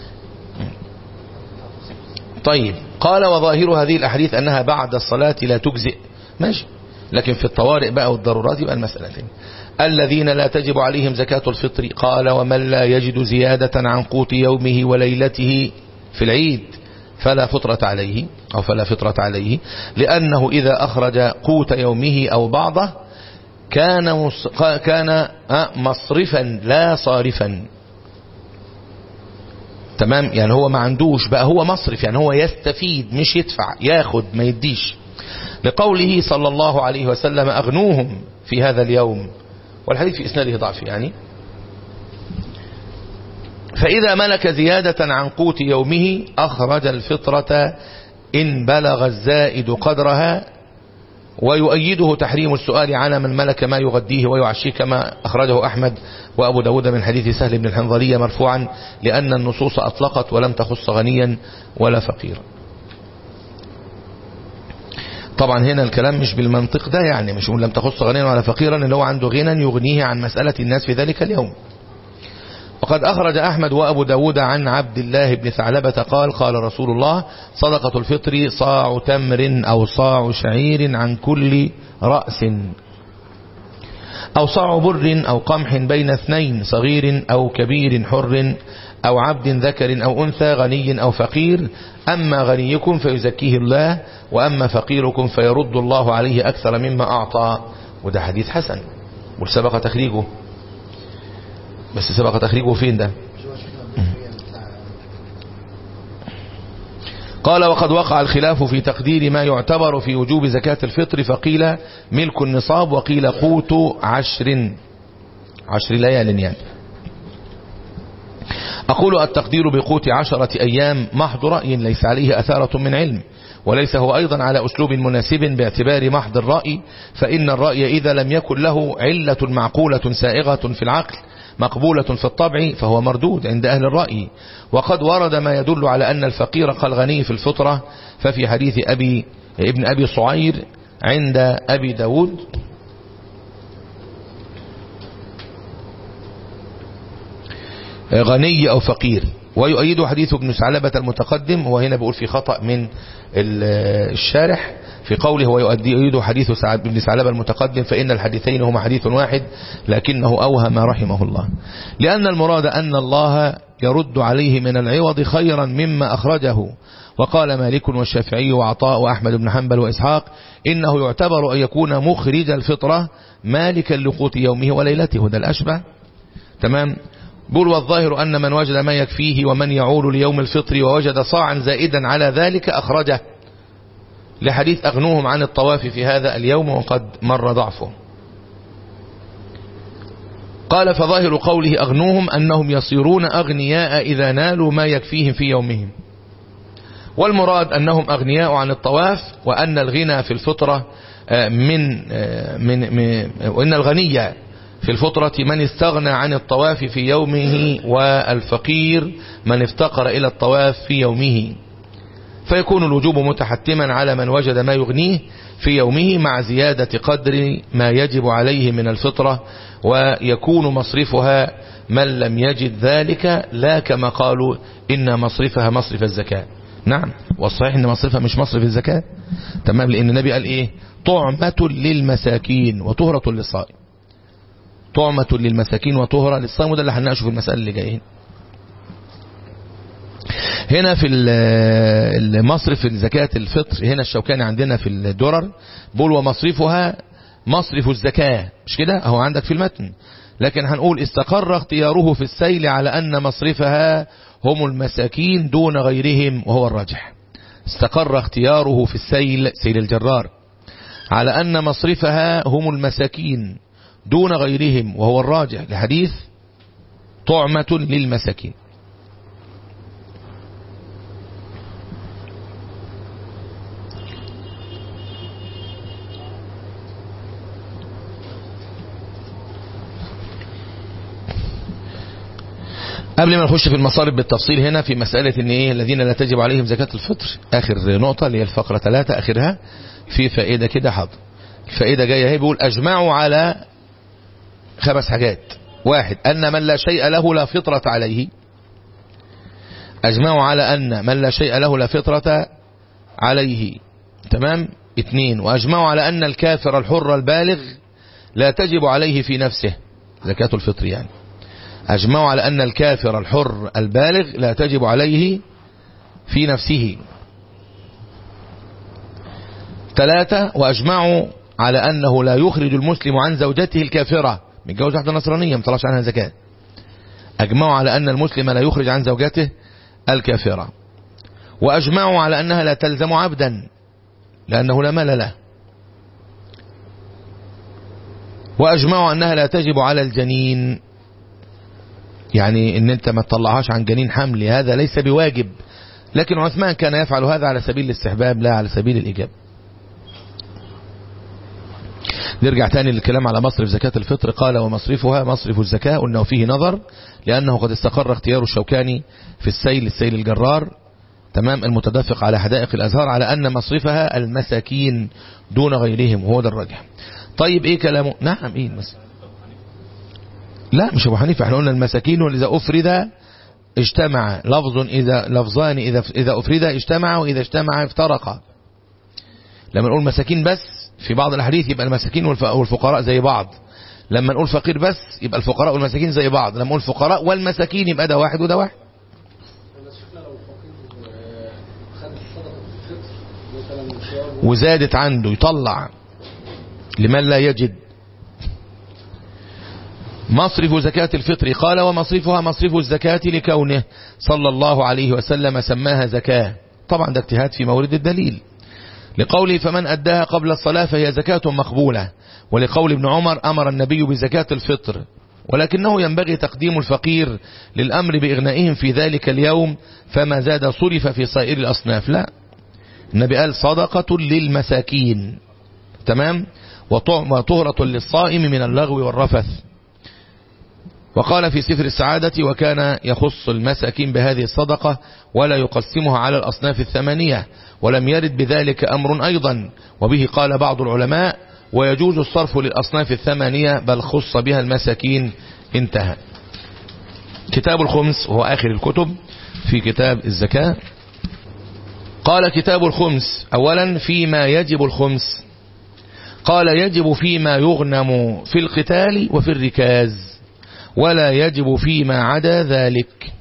[SPEAKER 1] طيب قال وظاهر هذه الأحاديث أنها بعد الصلاة لا تجزئ ماشي لكن في الطوارئ بقى والضرورات يبقى المسألة تاني الذين لا تجب عليهم زكاة الفطر قال ومن لا يجد زيادة عن قوت يومه وليلته في العيد فلا فطرة عليه أو فلا فطرة عليه لأنه إذا أخرج قوت يومه أو بعضه كان مص... كان آه، مصرفا لا صارفا تمام يعني هو ما عندوش بقى هو مصرف يعني هو يستفيد مش يدفع ياخد ما يديش لقوله صلى الله عليه وسلم أغنوهم في هذا اليوم والحديث في إسناده ضعف يعني فإذا ملك زيادة عن قوت يومه أخرج الفطرة إن بلغ الزائد قدرها ويؤيده تحريم السؤال على من ملك ما يغديه ويعشيه كما أخرجه أحمد وأبو داود من حديث سهل بن الحنظلية مرفوعا لأن النصوص أطلقت ولم تخص غنيا ولا فقيرا طبعا هنا الكلام مش بالمنطق ده يعني مش لم تخص غنيا ولا فقيرا اللي هو عنده غنى يغنيه عن مسألة الناس في ذلك اليوم وقد أخرج أحمد وأبو داود عن عبد الله بن ثعلبة قال قال رسول الله صدقة الفطر صاع تمر أو صاع شعير عن كل رأس أو صاع بر أو قمح بين اثنين صغير أو كبير حر أو عبد ذكر أو أنثى غني أو فقير أما غنيكم فيزكيه الله وأما فقيركم فيرد الله عليه أكثر مما أعطى وده حديث حسن وسبق تخريجه بس سبق تخريجه فين ده قال وقد وقع الخلاف في تقدير ما يعتبر في وجوب زكاة الفطر فقيل ملك النصاب وقيل قوت عشر عشر ليال يعني أقول التقدير بقوت عشرة أيام محض رأي ليس عليه أثارة من علم وليس هو أيضا على أسلوب مناسب باعتبار محض الرأي فإن الرأي إذا لم يكن له علة معقولة سائغة في العقل مقبولة في الطبع فهو مردود عند أهل الرأي وقد ورد ما يدل على أن الفقير كالغني في الفطرة ففي حديث أبي ابن أبي صعير عند أبي داود غني أو فقير ويؤيد حديث ابن ثعلبة المتقدم وهنا بيقول في خطأ من الشارح في قوله ويؤيد حديث سعد بن ثعلبة المتقدم فإن الحديثين هما حديث واحد لكنه أوهم رحمه الله لأن المراد أن الله يرد عليه من العوض خيرا مما أخرجه وقال مالك والشافعي وعطاء وأحمد بن حنبل وإسحاق إنه يعتبر أن يكون مخرج الفطرة مالكا لقوت يومه وليلته ده الأشبه تمام بول والظاهر أن من وجد ما يكفيه ومن يعول ليوم الفطر ووجد صاعا زائدا على ذلك أخرجه لحديث أغنوهم عن الطواف في هذا اليوم وقد مر ضعفه قال فظاهر قوله أغنوهم أنهم يصيرون أغنياء إذا نالوا ما يكفيهم في يومهم والمراد أنهم أغنياء عن الطواف وأن الغنى في الفطرة من, من, من وإن الغني في الفطرة من استغنى عن الطواف في يومه والفقير من افتقر إلى الطواف في يومه فيكون الوجوب متحتما على من وجد ما يغنيه في يومه مع زيادة قدر ما يجب عليه من الفطرة ويكون مصرفها من لم يجد ذلك لا كما قالوا إن مصرفها مصرف الزكاة نعم والصحيح إن مصرفها مش مصرف الزكاة تمام لأن النبي قال إيه طعمة للمساكين وطهرة للصائم طعمة للمساكين وطهرة للصائم وده اللي هنناقشه في المسألة اللي جايين هنا في المصرف زكاة الفطر هنا الشوكاني عندنا في الدرر بول ومصرفها مصرف الزكاة مش كده اهو عندك في المتن لكن هنقول استقر اختياره في السيل على أن مصرفها هم المساكين دون غيرهم وهو الراجح استقر اختياره في السيل سيل الجرار على أن مصرفها هم المساكين دون غيرهم وهو الراجح لحديث طعمة للمساكين قبل ما نخش في المصارف بالتفصيل هنا في مسألة ان ايه الذين لا تجب عليهم زكاة الفطر اخر نقطة اللي هي الفقرة ثلاثة اخرها في فائدة كده حاضر الفائدة جاية هي بيقول اجمعوا على خمس حاجات واحد ان من لا شيء له لا فطرة عليه اجمعوا على ان من لا شيء له لا فطرة عليه تمام اثنين واجمعوا على ان الكافر الحر البالغ لا تجب عليه في نفسه زكاة الفطر يعني أجمعوا على أن الكافر الحر البالغ لا تجب عليه في نفسه ثلاثة وأجمعوا على أنه لا يخرج المسلم عن زوجته الكافرة متجوز واحدة نصرانية ما طلعش عنها زكاة أجمعوا على أن المسلم لا يخرج عن زوجته الكافرة وأجمعوا على أنها لا تلزم عبدا لأنه لا مال له وأجمعوا أنها لا تجب على الجنين يعني ان انت ما تطلعهاش عن جنين حمل هذا ليس بواجب لكن عثمان كان يفعل هذا على سبيل الاستحباب لا على سبيل الإجاب نرجع تاني للكلام على مصرف زكاة الفطر قال ومصرفها مصرف الزكاة قلنا فيه نظر لأنه قد استقر اختيار الشوكاني في السيل السيل الجرار تمام المتدفق على حدائق الأزهار على أن مصرفها المساكين دون غيرهم وهو ده الراجح طيب ايه كلامه نعم ايه المساكين لا مش ابو حنيفه احنا قلنا المساكين واذا افرد اجتمع لفظ اذا لفظان اذا اذا افرد اجتمع واذا اجتمع افترقا لما نقول مساكين بس في بعض الاحاديث يبقى المساكين والفقراء زي بعض لما نقول فقير بس يبقى الفقراء والمساكين زي بعض لما نقول فقراء والمساكين يبقى ده واحد وده واحد وزادت عنده يطلع لمن لا يجد مصرف زكاة الفطر قال ومصرفها مصرف الزكاة لكونه صلى الله عليه وسلم سماها زكاة طبعا ده اجتهاد في مورد الدليل لقوله فمن أداها قبل الصلاة فهي زكاة مقبولة ولقول ابن عمر أمر النبي بزكاة الفطر ولكنه ينبغي تقديم الفقير للأمر بإغنائهم في ذلك اليوم فما زاد صرف في سائر الأصناف لا النبي قال صدقة للمساكين تمام وطهرة للصائم من اللغو والرفث وقال في سفر السعادة وكان يخص المساكين بهذه الصدقة ولا يقسمها على الأصناف الثمانية ولم يرد بذلك أمر أيضا وبه قال بعض العلماء ويجوز الصرف للأصناف الثمانية بل خص بها المساكين انتهى كتاب الخمس وهو آخر الكتب في كتاب الزكاة قال كتاب الخمس أولا فيما يجب الخمس قال يجب فيما يغنم في القتال وفي الركاز ولا يجب فيما عدا ذلك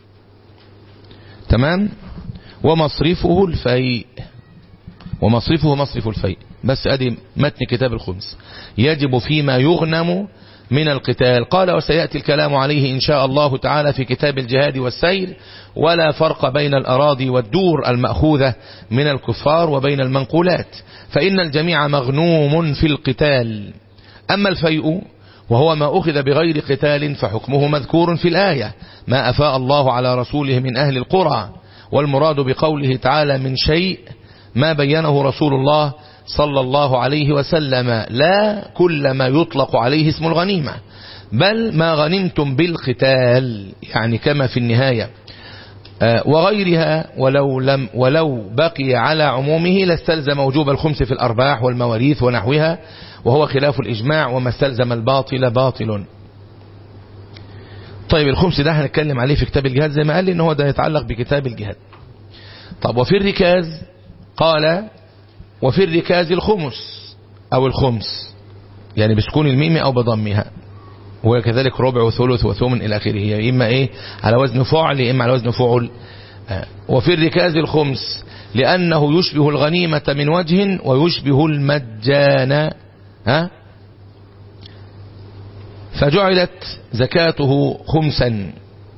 [SPEAKER 1] تمام ومصرفه الفيء ومصرفه مصرف الفيء بس ادي متن كتاب الخمس يجب فيما يغنم من القتال قال وسيأتي الكلام عليه إن شاء الله تعالى في كتاب الجهاد والسير ولا فرق بين الأراضي والدور المأخوذة من الكفار وبين المنقولات فإن الجميع مغنوم في القتال أما الفيء وهو ما أخذ بغير قتال فحكمه مذكور في الآية ما أفاء الله على رسوله من أهل القرى والمراد بقوله تعالى من شيء ما بينه رسول الله صلى الله عليه وسلم لا كل ما يطلق عليه اسم الغنيمة بل ما غنمتم بالقتال يعني كما في النهاية وغيرها ولو, لم ولو بقي على عمومه لاستلزم وجوب الخمس في الأرباح والمواريث ونحوها وهو خلاف الإجماع وما استلزم الباطل باطل طيب الخمس ده هنتكلم عليه في كتاب الجهاد زي ما قال لي ان هو ده يتعلق بكتاب الجهاد طب وفي الركاز قال وفي الركاز الخمس أو الخمس يعني بسكون الميم أو بضمها وكذلك ربع وثلث وثمن إلى آخره هي إما إيه على وزن فعل إما على وزن فعل وفي الركاز الخمس لأنه يشبه الغنيمة من وجه ويشبه المجان ها فجعلت زكاته خمسا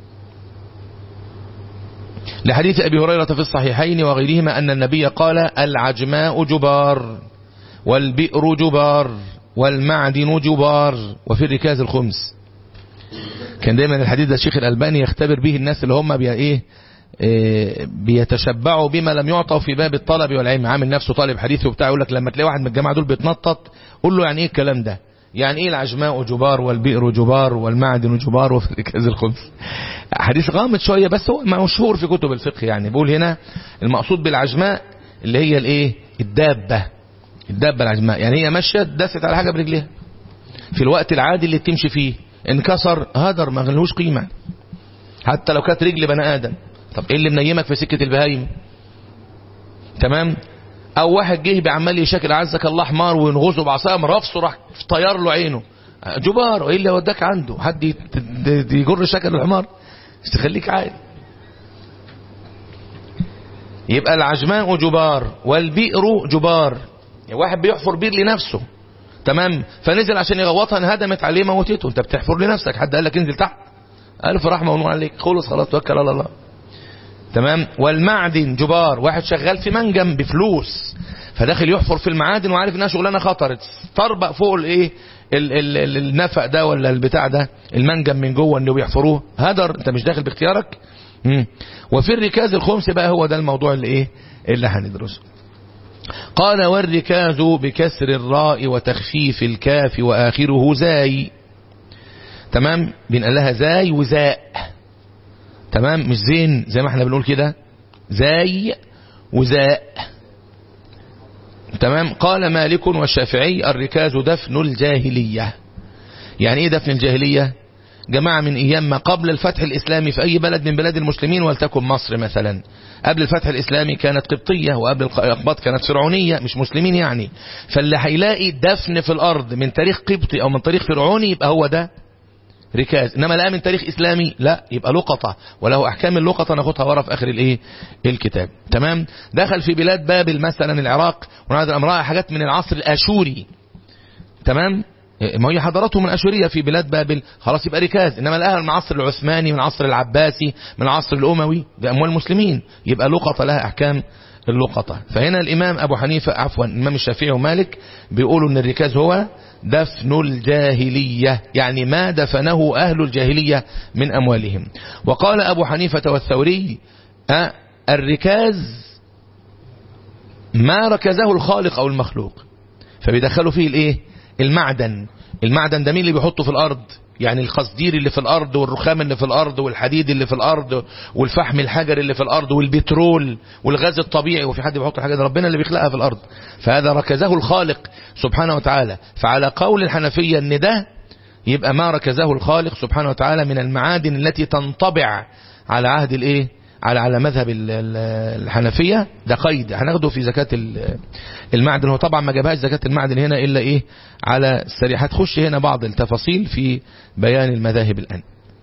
[SPEAKER 1] لحديث أبي هريرة في الصحيحين وغيرهما أن النبي قال العجماء جبار والبئر جبار والمعدن جبار وفي الركاز الخمس كان دايما الحديث ده الشيخ الألباني يختبر به الناس اللي هم بي ايه إيه بيتشبعوا بما لم يعطوا في باب الطلب والعلم عامل نفسه طالب حديث وبتاع يقول لك لما تلاقي واحد من الجماعه دول بيتنطط قول له يعني ايه الكلام ده يعني ايه العجماء جبار والبئر جبار والمعدن جبار وفي الركاز الخمس حديث غامض شويه بس هو مشهور في كتب الفقه يعني بيقول هنا المقصود بالعجماء اللي هي الايه الدابه الدابه العجماء يعني هي ماشيه دست على حاجه برجليها في الوقت العادي اللي تمشي فيه انكسر هدر ما غلوش قيمه حتى لو كانت رجل بني ادم طب ايه اللي منيمك في سكه البهايم تمام او واحد جه بعمال يشكل عزك الله حمار وينغزه بعصايه مرافسه راح طير له عينه جبار ايه اللي وداك عنده حد يجر شكل الحمار مش تخليك عادي يبقى العجماء جبار والبئر جبار يعني واحد بيحفر بير لنفسه تمام فنزل عشان يغوطها انهدمت عليه موتته انت بتحفر لنفسك حد قال لك انزل تحت الف رحمه ونور عليك خلص خلاص توكل على الله تمام والمعدن جبار واحد شغال في منجم بفلوس فداخل يحفر في المعادن وعارف انها شغلانه خطرت طربق فوق الايه ال- ال- ال- النفق ده ولا البتاع ده المنجم من جوه اللي بيحفروه هدر انت مش داخل باختيارك مم. وفي الركاز الخمس بقى هو ده الموضوع اللي ايه اللي هندرسه قال والركاز بكسر الراء وتخفيف الكاف واخره زاي تمام بنقال لها زاي وزاء تمام مش زين زي ما احنا بنقول كده زاي وزاء تمام قال مالك والشافعي الركاز دفن الجاهلية يعني ايه دفن الجاهلية جماعة من ايام ما قبل الفتح الاسلامي في اي بلد من بلاد المسلمين ولتكن مصر مثلا قبل الفتح الاسلامي كانت قبطية وقبل الاقباط كانت فرعونية مش مسلمين يعني فاللي هيلاقي دفن في الارض من تاريخ قبطي او من تاريخ فرعوني يبقى هو ده ركاز انما لا من تاريخ اسلامي لا يبقى لقطة وله احكام اللقطة ناخدها ورا في اخر الايه الكتاب تمام دخل في بلاد بابل مثلا العراق ونادى الامراء حاجات من العصر الاشوري تمام ما هي حضارته من اشورية في بلاد بابل خلاص يبقى ركاز انما الاهل من العصر العثماني من العصر العباسي من العصر الاموي ده اموال المسلمين يبقى لقطة لها احكام اللقطة فهنا الامام ابو حنيفة عفوا الامام الشافعي ومالك بيقولوا ان الركاز هو دفن الجاهلية يعني ما دفنه أهل الجاهلية من أموالهم وقال أبو حنيفة والثوري أه الركاز ما ركزه الخالق أو المخلوق فبيدخلوا فيه الايه المعدن المعدن ده مين اللي بيحطه في الأرض يعني القصدير اللي في الأرض والرخام اللي في الأرض والحديد اللي في الأرض والفحم الحجر اللي في الأرض والبترول والغاز الطبيعي وفي حد بيحط الحاجة دي ربنا اللي بيخلقها في الأرض فهذا ركزه الخالق سبحانه وتعالى فعلى قول الحنفية ان ده يبقى ما ركزه الخالق سبحانه وتعالى من المعادن التي تنطبع على عهد الايه على على مذهب ال- ال- الحنفية ده قيد هناخده في زكاة ال- المعدن هو طبعا ما جابهاش زكاة المعدن هنا إلا إيه على السريع هتخش هنا بعض التفاصيل في بيان المذاهب الآن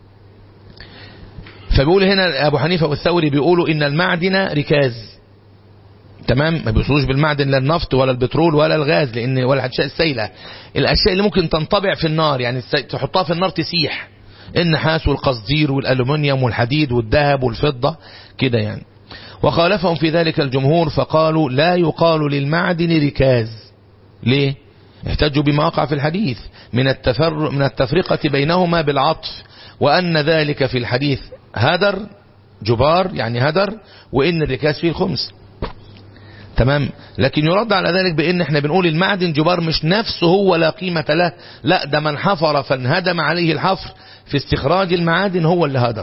[SPEAKER 1] فبيقول هنا أبو حنيفة والثوري بيقولوا إن المعدن ركاز تمام ما بيوصلوش بالمعدن لا النفط ولا البترول ولا الغاز لأن ولا الأشياء السائلة الأشياء اللي ممكن تنطبع في النار يعني الس- تحطها في النار تسيح النحاس والقصدير والألومنيوم والحديد والذهب والفضة كده يعني وخالفهم في ذلك الجمهور فقالوا لا يقال للمعدن ركاز ليه احتجوا بما وقع في الحديث من التفر من التفرقة بينهما بالعطف وأن ذلك في الحديث هدر جبار يعني هدر وإن الركاز فيه الخمس تمام لكن يرد على ذلك بان احنا بنقول المعدن جبار مش نفسه هو لا قيمة له لا ده من حفر فانهدم عليه الحفر في استخراج المعادن هو اللي هدر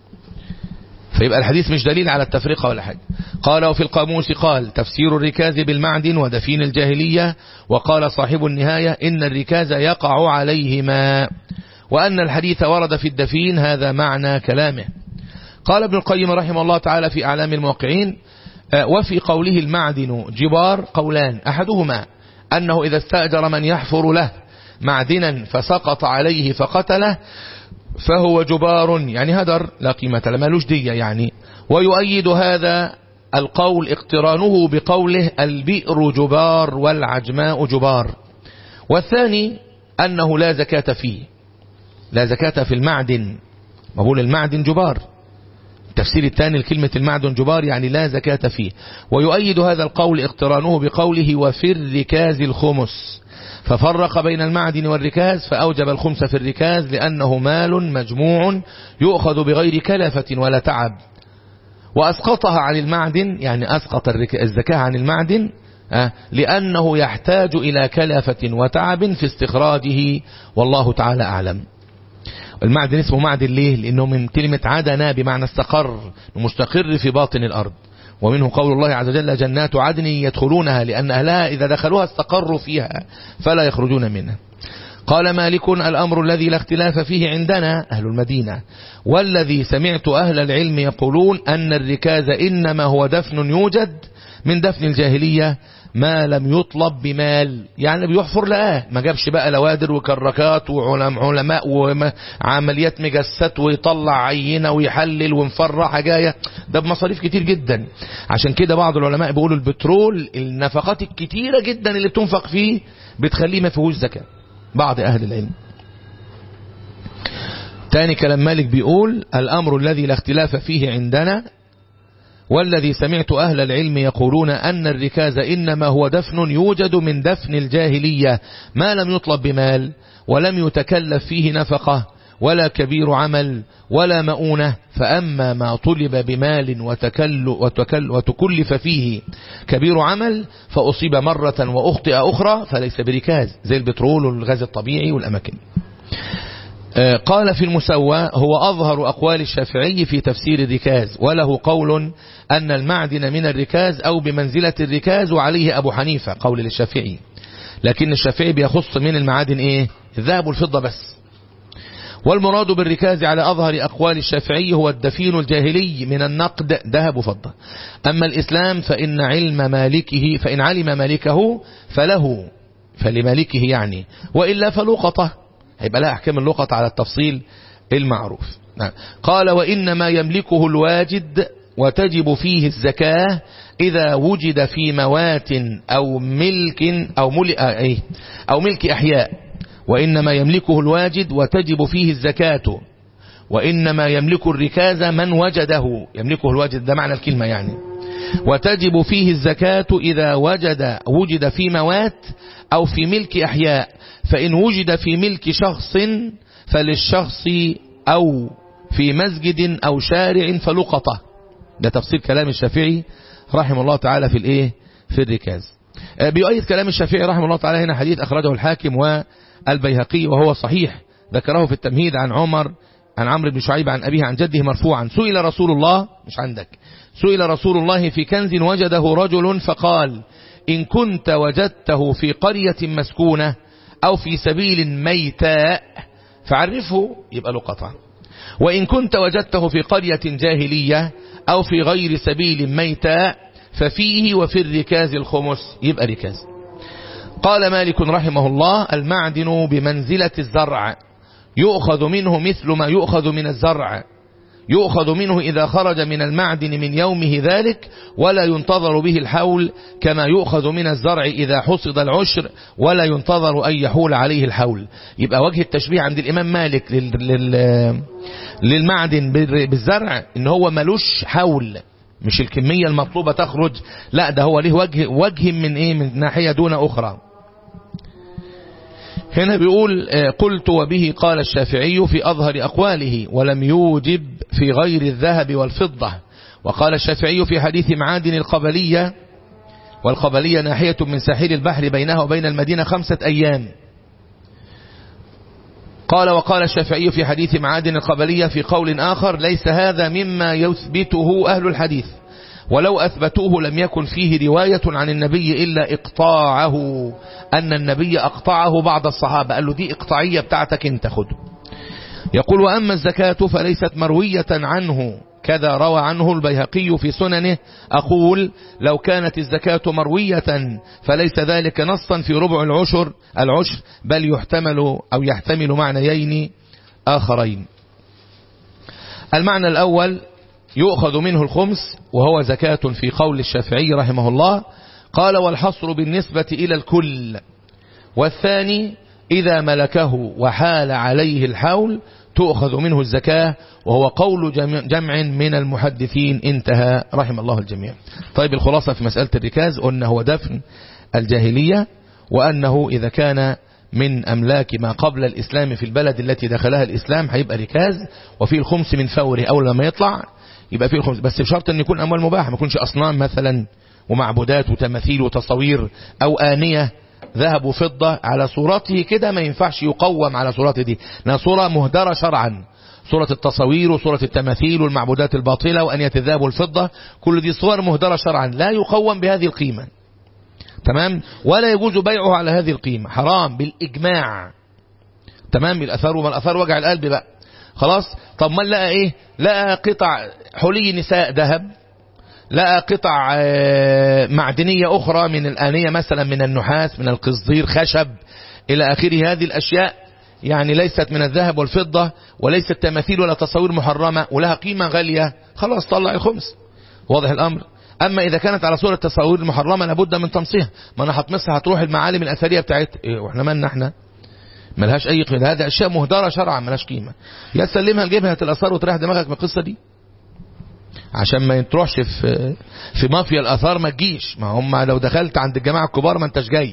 [SPEAKER 1] فيبقى الحديث مش دليل على التفرقة ولا حاجة قال وفي القاموس قال تفسير الركاز بالمعدن ودفين الجاهلية وقال صاحب النهاية إن الركاز يقع عليهما وأن الحديث ورد في الدفين هذا معنى كلامه قال ابن القيم رحمه الله تعالى في أعلام الموقعين آه، وفي قوله المعدن جبار قولان أحدهما أنه إذا استأجر من يحفر له معدنا فسقط عليه فقتله فهو جبار يعني هدر لا قيمة له مالوش دية يعني ويؤيد هذا القول اقترانه بقوله البئر جبار والعجماء جبار والثاني أنه لا زكاة فيه لا زكاة في المعدن بقول المعدن جبار التفسير الثاني لكلمة المعدن جبار يعني لا زكاة فيه ويؤيد هذا القول اقترانه بقوله وفي الركاز الخمس ففرق بين المعدن والركاز فأوجب الخمس في الركاز لأنه مال مجموع يؤخذ بغير كلفة ولا تعب وأسقطها عن المعدن يعني أسقط الرك- الزكاة عن المعدن آه، لأنه يحتاج إلى كلفة وتعب في استخراجه والله تعالى أعلم المعدن اسمه معدن ليه لأنه من كلمة عدنا بمعنى استقر مستقر في باطن الأرض ومنه قول الله عز وجل جنات عدن يدخلونها لأن أهلها إذا دخلوها استقروا فيها فلا يخرجون منها قال مالك الأمر الذي لا اختلاف فيه عندنا أهل المدينة والذي سمعت أهل العلم يقولون أن الركاز إنما هو دفن يوجد من دفن الجاهلية ما لم يطلب بمال يعني بيحفر لقاه ما جابش بقى لوادر وكركات وعلماء وعمليات مجسات ويطلع عينة ويحلل ونفرع حاجاية ده بمصاريف كتير جدا عشان كده بعض العلماء بيقولوا البترول النفقات الكتيرة جدا اللي بتنفق فيه بتخليه ما فيهوش زكاة بعض أهل العلم تاني كلام مالك بيقول الأمر الذي لا اختلاف فيه عندنا والذي سمعت أهل العلم يقولون أن الركاز إنما هو دفن يوجد من دفن الجاهلية ما لم يطلب بمال ولم يتكلف فيه نفقة ولا كبير عمل ولا مؤونة فأما ما طلب بمال وتكل وتكل وتكلف فيه كبير عمل فأصيب مرة وأخطئ أخرى فليس بركاز زي البترول والغاز الطبيعي والأماكن قال في المسوى هو أظهر أقوال الشافعي في تفسير الركاز وله قول أن المعدن من الركاز أو بمنزلة الركاز وعليه أبو حنيفة قول للشافعي لكن الشافعي بيخص من المعادن إيه الذهب والفضة بس والمراد بالركاز على أظهر أقوال الشافعي هو الدفين الجاهلي من النقد ذهب وفضة أما الإسلام فإن علم مالكه فإن علم مالكه فله فلمالكه يعني وإلا فلقطه هيبقى لها أحكام اللقطة على التفصيل المعروف قال وإنما يملكه الواجد وتجب فيه الزكاة إذا وجد في موات أو ملك أو ملك, أو ملك أحياء وإنما يملكه الواجد وتجب فيه الزكاة وإنما يملك الركاز من وجده يملكه الواجد ده معنى الكلمة يعني وتجب فيه الزكاة إذا وجد وجد في موات أو في ملك أحياء فإن وجد في ملك شخص فللشخص أو في مسجد أو شارع فلقطة ده تفسير كلام الشافعي رحمه الله تعالى في الايه في الركاز بيؤيد كلام الشافعي رحمه الله تعالى هنا حديث أخرجه الحاكم والبيهقي وهو صحيح ذكره في التمهيد عن عمر عن عمرو بن شعيب عن أبيه عن جده مرفوعا سئل رسول الله مش عندك سئل رسول الله في كنز وجده رجل فقال إن كنت وجدته في قرية مسكونة أو في سبيل ميتاء فعرفه يبقى له قطع وإن كنت وجدته في قرية جاهلية أو في غير سبيل ميتاء ففيه وفي الركاز الخمس يبقى ركاز قال مالك رحمه الله المعدن بمنزلة الزرع يؤخذ منه مثل ما يؤخذ من الزرع يؤخذ منه إذا خرج من المعدن من يومه ذلك ولا ينتظر به الحول كما يؤخذ من الزرع إذا حصد العشر ولا ينتظر أن يحول عليه الحول يبقى وجه التشبيه عند الإمام مالك لل... لل... للمعدن بالزرع إن هو ملوش حول مش الكمية المطلوبة تخرج لا ده هو له وجه, وجه من إيه من ناحية دون أخرى هنا بيقول قلت وبه قال الشافعي في أظهر أقواله ولم يوجب في غير الذهب والفضة وقال الشافعي في حديث معادن القبلية والقبلية ناحية من ساحل البحر بينها وبين المدينة خمسة أيام قال وقال الشافعي في حديث معادن القبلية في قول آخر ليس هذا مما يثبته أهل الحديث ولو أثبتوه لم يكن فيه رواية عن النبي إلا إقطاعه أن النبي أقطعه بعض الصحابة قال له دي إقطاعية بتاعتك انت خده يقول وأما الزكاة فليست مروية عنه كذا روى عنه البيهقي في سننه أقول لو كانت الزكاة مروية فليس ذلك نصا في ربع العشر العشر بل يحتمل أو يحتمل معنيين آخرين المعنى الأول يؤخذ منه الخمس وهو زكاة في قول الشافعي رحمه الله قال والحصر بالنسبة إلى الكل والثاني إذا ملكه وحال عليه الحول تؤخذ منه الزكاة وهو قول جمع من المحدثين انتهى رحم الله الجميع طيب الخلاصة في مسألة الركاز قلنا هو دفن الجاهلية وأنه إذا كان من أملاك ما قبل الإسلام في البلد التي دخلها الإسلام هيبقى ركاز وفي الخمس من فوره أول لما يطلع يبقى فيه الخمس بس بشرط أن يكون أموال مباحة ما يكونش أصنام مثلا ومعبودات وتماثيل وتصوير أو آنية ذهب وفضة على صورته كده ما ينفعش يقوم على صورته دي لأنها صورة مهدرة شرعا صورة التصوير وصورة التماثيل والمعبودات الباطلة وأنية الذهب والفضة كل دي صور مهدرة شرعا لا يقوم بهذه القيمة تمام ولا يجوز بيعه على هذه القيمة حرام بالإجماع تمام الأثار وما الأثار وجع القلب بقى خلاص طب ما لقى ايه لقى قطع حلي نساء ذهب لقى قطع آه، معدنية أخرى من الآنية مثلا من النحاس من القصدير خشب إلى آخره هذه الأشياء يعني ليست من الذهب والفضة وليست تماثيل ولا تصاوير محرمة ولها قيمة غالية خلاص طلع الخمس واضح الأمر أما إذا كانت على صورة تصاوير المحرمة لابد من تمصيها ما أنا هتمسها هتروح المعالم الأثرية بتاعتها إيه وإحنا مالنا إحنا ملهاش أي قيمة هذا أشياء مهدرة شرعا ملهاش قيمة يا تسلمها لجبهة الآثار وتريح دماغك من القصة دي عشان ما تروحش في في مافيا الآثار ما تجيش ما هم لو دخلت عند الجماعة الكبار ما انتش جاي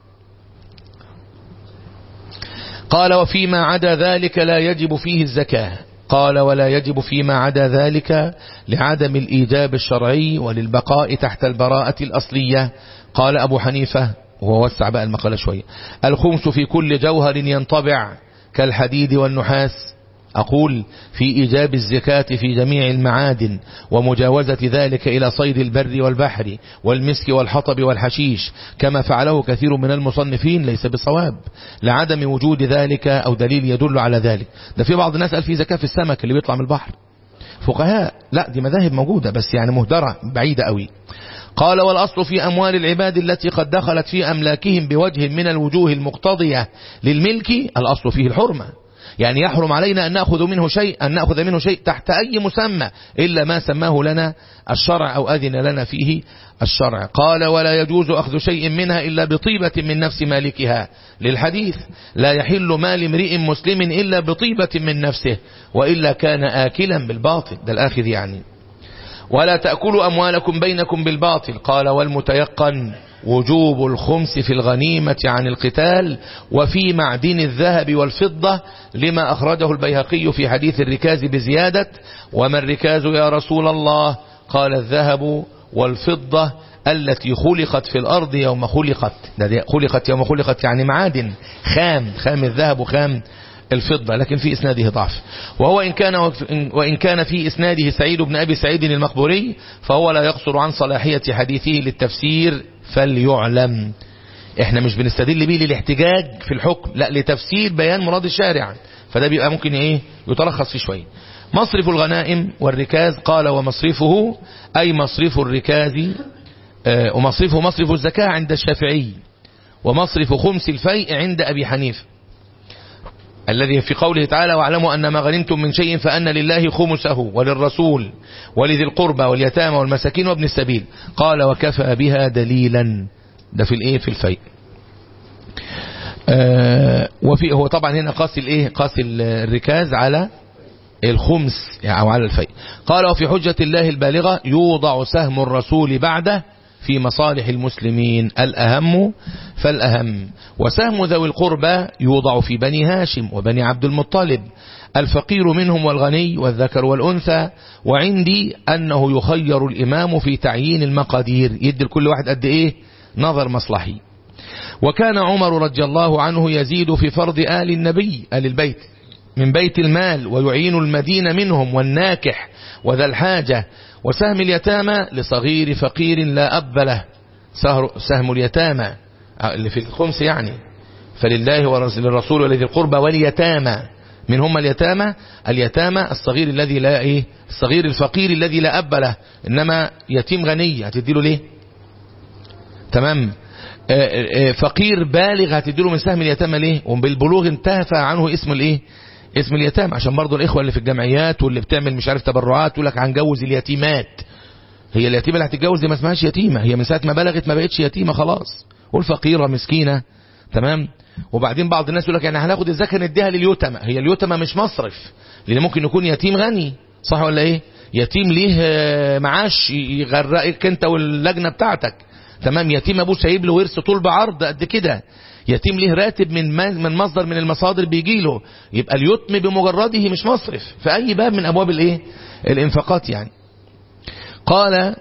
[SPEAKER 1] قال وفيما عدا ذلك لا يجب فيه الزكاة قال ولا يجب فيما عدا ذلك لعدم الإيجاب الشرعي وللبقاء تحت البراءة الأصلية قال أبو حنيفة وهو وسع بقى المقالة شوية الخمس في كل جوهر ينطبع كالحديد والنحاس أقول في إيجاب الزكاة في جميع المعادن ومجاوزة ذلك إلى صيد البر والبحر والمسك والحطب والحشيش كما فعله كثير من المصنفين ليس بصواب لعدم وجود ذلك أو دليل يدل على ذلك ده في بعض الناس قال في زكاة في السمك اللي بيطلع من البحر فقهاء لا دي مذاهب موجودة بس يعني مهدرة بعيدة قوي قال والأصل في أموال العباد التي قد دخلت في أملاكهم بوجه من الوجوه المقتضية للملك الأصل فيه الحرمة يعني يحرم علينا أن نأخذ منه شيء أن نأخذ منه شيء تحت أي مسمى إلا ما سماه لنا الشرع أو أذن لنا فيه الشرع قال ولا يجوز أخذ شيء منها إلا بطيبة من نفس مالكها للحديث لا يحل مال امرئ مسلم إلا بطيبة من نفسه وإلا كان آكلا بالباطل ده الآخذ يعني ولا تأكلوا أموالكم بينكم بالباطل قال والمتيقن وجوب الخمس في الغنيمة عن القتال وفي معدن الذهب والفضة لما أخرجه البيهقي في حديث الركاز بزيادة وما الركاز يا رسول الله قال الذهب والفضة التي خلقت في الأرض يوم خلقت ده خلقت يوم خلقت يعني معادن خام خام الذهب وخام الفضة لكن في إسناده ضعف وهو إن كان, وإن كان في إسناده سعيد بن أبي سعيد المقبوري فهو لا يقصر عن صلاحية حديثه للتفسير فليعلم احنا مش بنستدل بيه للاحتجاج في الحكم لا لتفسير بيان مراد الشارع فده بيبقى ممكن ايه يتلخص فيه شوية مصرف الغنائم والركاز قال ومصرفه أي مصرف الركاز آه ومصرفه مصرف الزكاة عند الشافعي ومصرف خمس الفيء عند أبي حنيفه الذي في قوله تعالى واعلموا أن ما غنمتم من شيء فأن لله خمسه وللرسول ولذي القربى واليتامى والمساكين وابن السبيل قال وكفى بها دليلا ده في الايه في الفيء آه وفي هو طبعا هنا قاس الايه قاس الركاز على الخمس يعني او على الفيء قال وفي حجة الله البالغة يوضع سهم الرسول بعده في مصالح المسلمين الأهم فالأهم وسهم ذوي القربى يوضع في بني هاشم وبني عبد المطلب الفقير منهم والغني والذكر والأنثى وعندي أنه يخير الإمام في تعيين المقادير يدي لكل واحد قد إيه نظر مصلحي وكان عمر رضي الله عنه يزيد في فرض آل النبي آل البيت من بيت المال ويعين المدين منهم والناكح وذا الحاجة وسهم اليتامى لصغير فقير لا أب له سهم اليتامى اللي في الخمس يعني فلله وللرسول ولذي القربى واليتامى من هم اليتامى اليتامى الصغير الذي لا ايه الصغير الفقير الذي لا أب له إنما يتيم غني هتديله ليه تمام فقير بالغ هتديله من سهم اليتامى ليه وبالبلوغ انتهى عنه اسم الايه اسم اليتام عشان برضو الإخوة اللي في الجمعيات واللي بتعمل مش عارف تبرعات يقول لك هنجوز اليتيمات هي اليتيمة اللي هتتجوز دي ما اسمهاش يتيمة هي من ساعة ما بلغت ما بقتش يتيمة خلاص والفقيرة مسكينة تمام وبعدين بعض الناس يقول لك يعني هناخد الزكاة نديها لليتامى هي اليتامى مش مصرف لان ممكن يكون يتيم غني صح ولا ايه يتيم ليه معاش يغرقك انت واللجنة بتاعتك تمام يتيم ابوه سايب له ورث طول بعرض قد كده يتيم له راتب من من مصدر من المصادر بيجي له يبقى اليتم بمجرده مش مصرف في اي باب من ابواب الايه الانفاقات يعني قال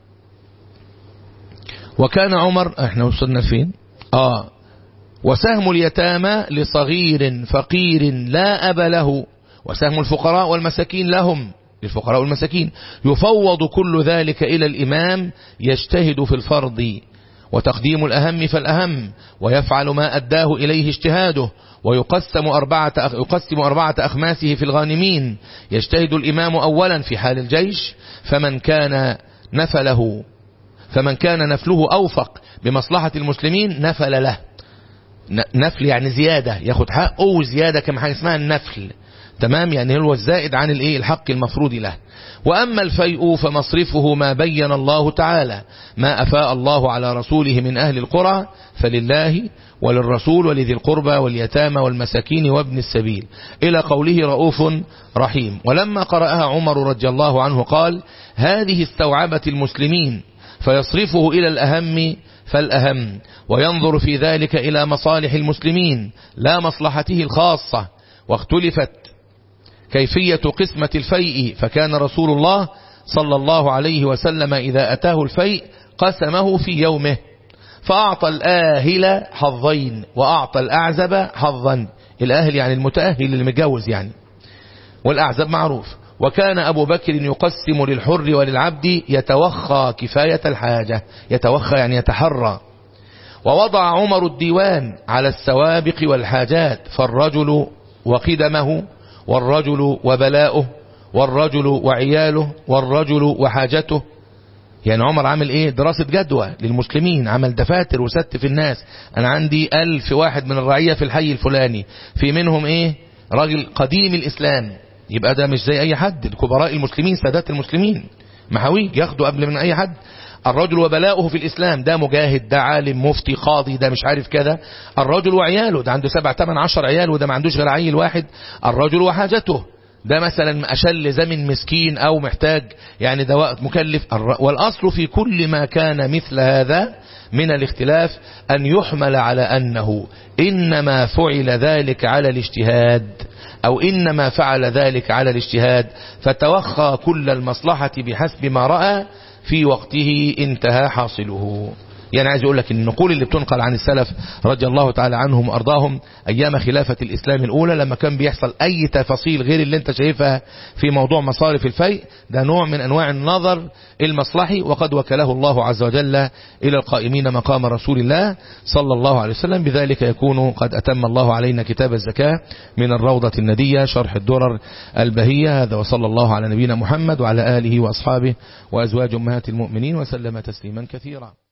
[SPEAKER 1] وكان عمر احنا وصلنا فين اه وسهم اليتامى لصغير فقير لا أب له وسهم الفقراء والمساكين لهم للفقراء والمساكين يفوض كل ذلك إلى الإمام يجتهد في الفرض وتقديم الأهم فالأهم ويفعل ما أداه إليه اجتهاده ويقسم أربعة, يقسم أربعة أخماسه في الغانمين يجتهد الإمام أولا في حال الجيش فمن كان نفله فمن كان نفله أوفق بمصلحة المسلمين نفل له نفل يعني زيادة ياخد حقه وزيادة كما حاجة اسمها النفل تمام يعني هو الزائد عن الايه الحق المفروض له وأما الفيء فمصرفه ما بين الله تعالى ما أفاء الله على رسوله من أهل القرى فلله وللرسول ولذي القربى واليتامى والمساكين وابن السبيل إلى قوله رؤوف رحيم ولما قرأها عمر رضي الله عنه قال هذه استوعبت المسلمين فيصرفه إلى الأهم فالأهم وينظر في ذلك إلى مصالح المسلمين لا مصلحته الخاصة واختلفت كيفية قسمة الفيء فكان رسول الله صلى الله عليه وسلم إذا أتاه الفيء قسمه في يومه فأعطى الآهل حظين وأعطى الأعزب حظا الآهل يعني المتأهل اللي متجوز يعني والأعزب معروف وكان أبو بكر يقسم للحر وللعبد يتوخى كفاية الحاجة يتوخى يعني يتحرى ووضع عمر الديوان على السوابق والحاجات فالرجل وقدمه والرجل وبلاؤه والرجل وعياله والرجل وحاجته يعني عمر عمل ايه دراسة جدوى للمسلمين عمل دفاتر وستف الناس انا عندي الف واحد من الرعية في الحي الفلاني في منهم ايه راجل قديم الاسلام يبقى ده مش زي اي حد الكبراء المسلمين سادات المسلمين محاويج ياخدوا قبل من اي حد الرجل وبلاؤه في الإسلام ده مجاهد ده عالم مفتي قاضي ده مش عارف كذا الرجل وعياله ده عنده سبع تمن عشر عيال وده ما عندوش غير عيل واحد الرجل وحاجته ده مثلا أشل زمن مسكين أو محتاج يعني دواء مكلف والأصل في كل ما كان مثل هذا من الاختلاف أن يحمل على أنه إنما فعل ذلك على الاجتهاد أو إنما فعل ذلك على الاجتهاد فتوخى كل المصلحة بحسب ما رأى في وقته انتهى حاصله يعني عايز اقول لك ان النقول اللي بتنقل عن السلف رضي الله تعالى عنهم وارضاهم ايام خلافة الاسلام الاولى لما كان بيحصل اي تفاصيل غير اللي انت شايفها في موضوع مصارف الفيء ده نوع من انواع النظر المصلحي وقد وكله الله عز وجل الى القائمين مقام رسول الله صلى الله عليه وسلم بذلك يكون قد اتم الله علينا كتاب الزكاة من الروضة الندية شرح الدرر البهية هذا وصلى الله على نبينا محمد وعلى آله وأصحابه وأزواج أمهات المؤمنين وسلم تسليما كثيرا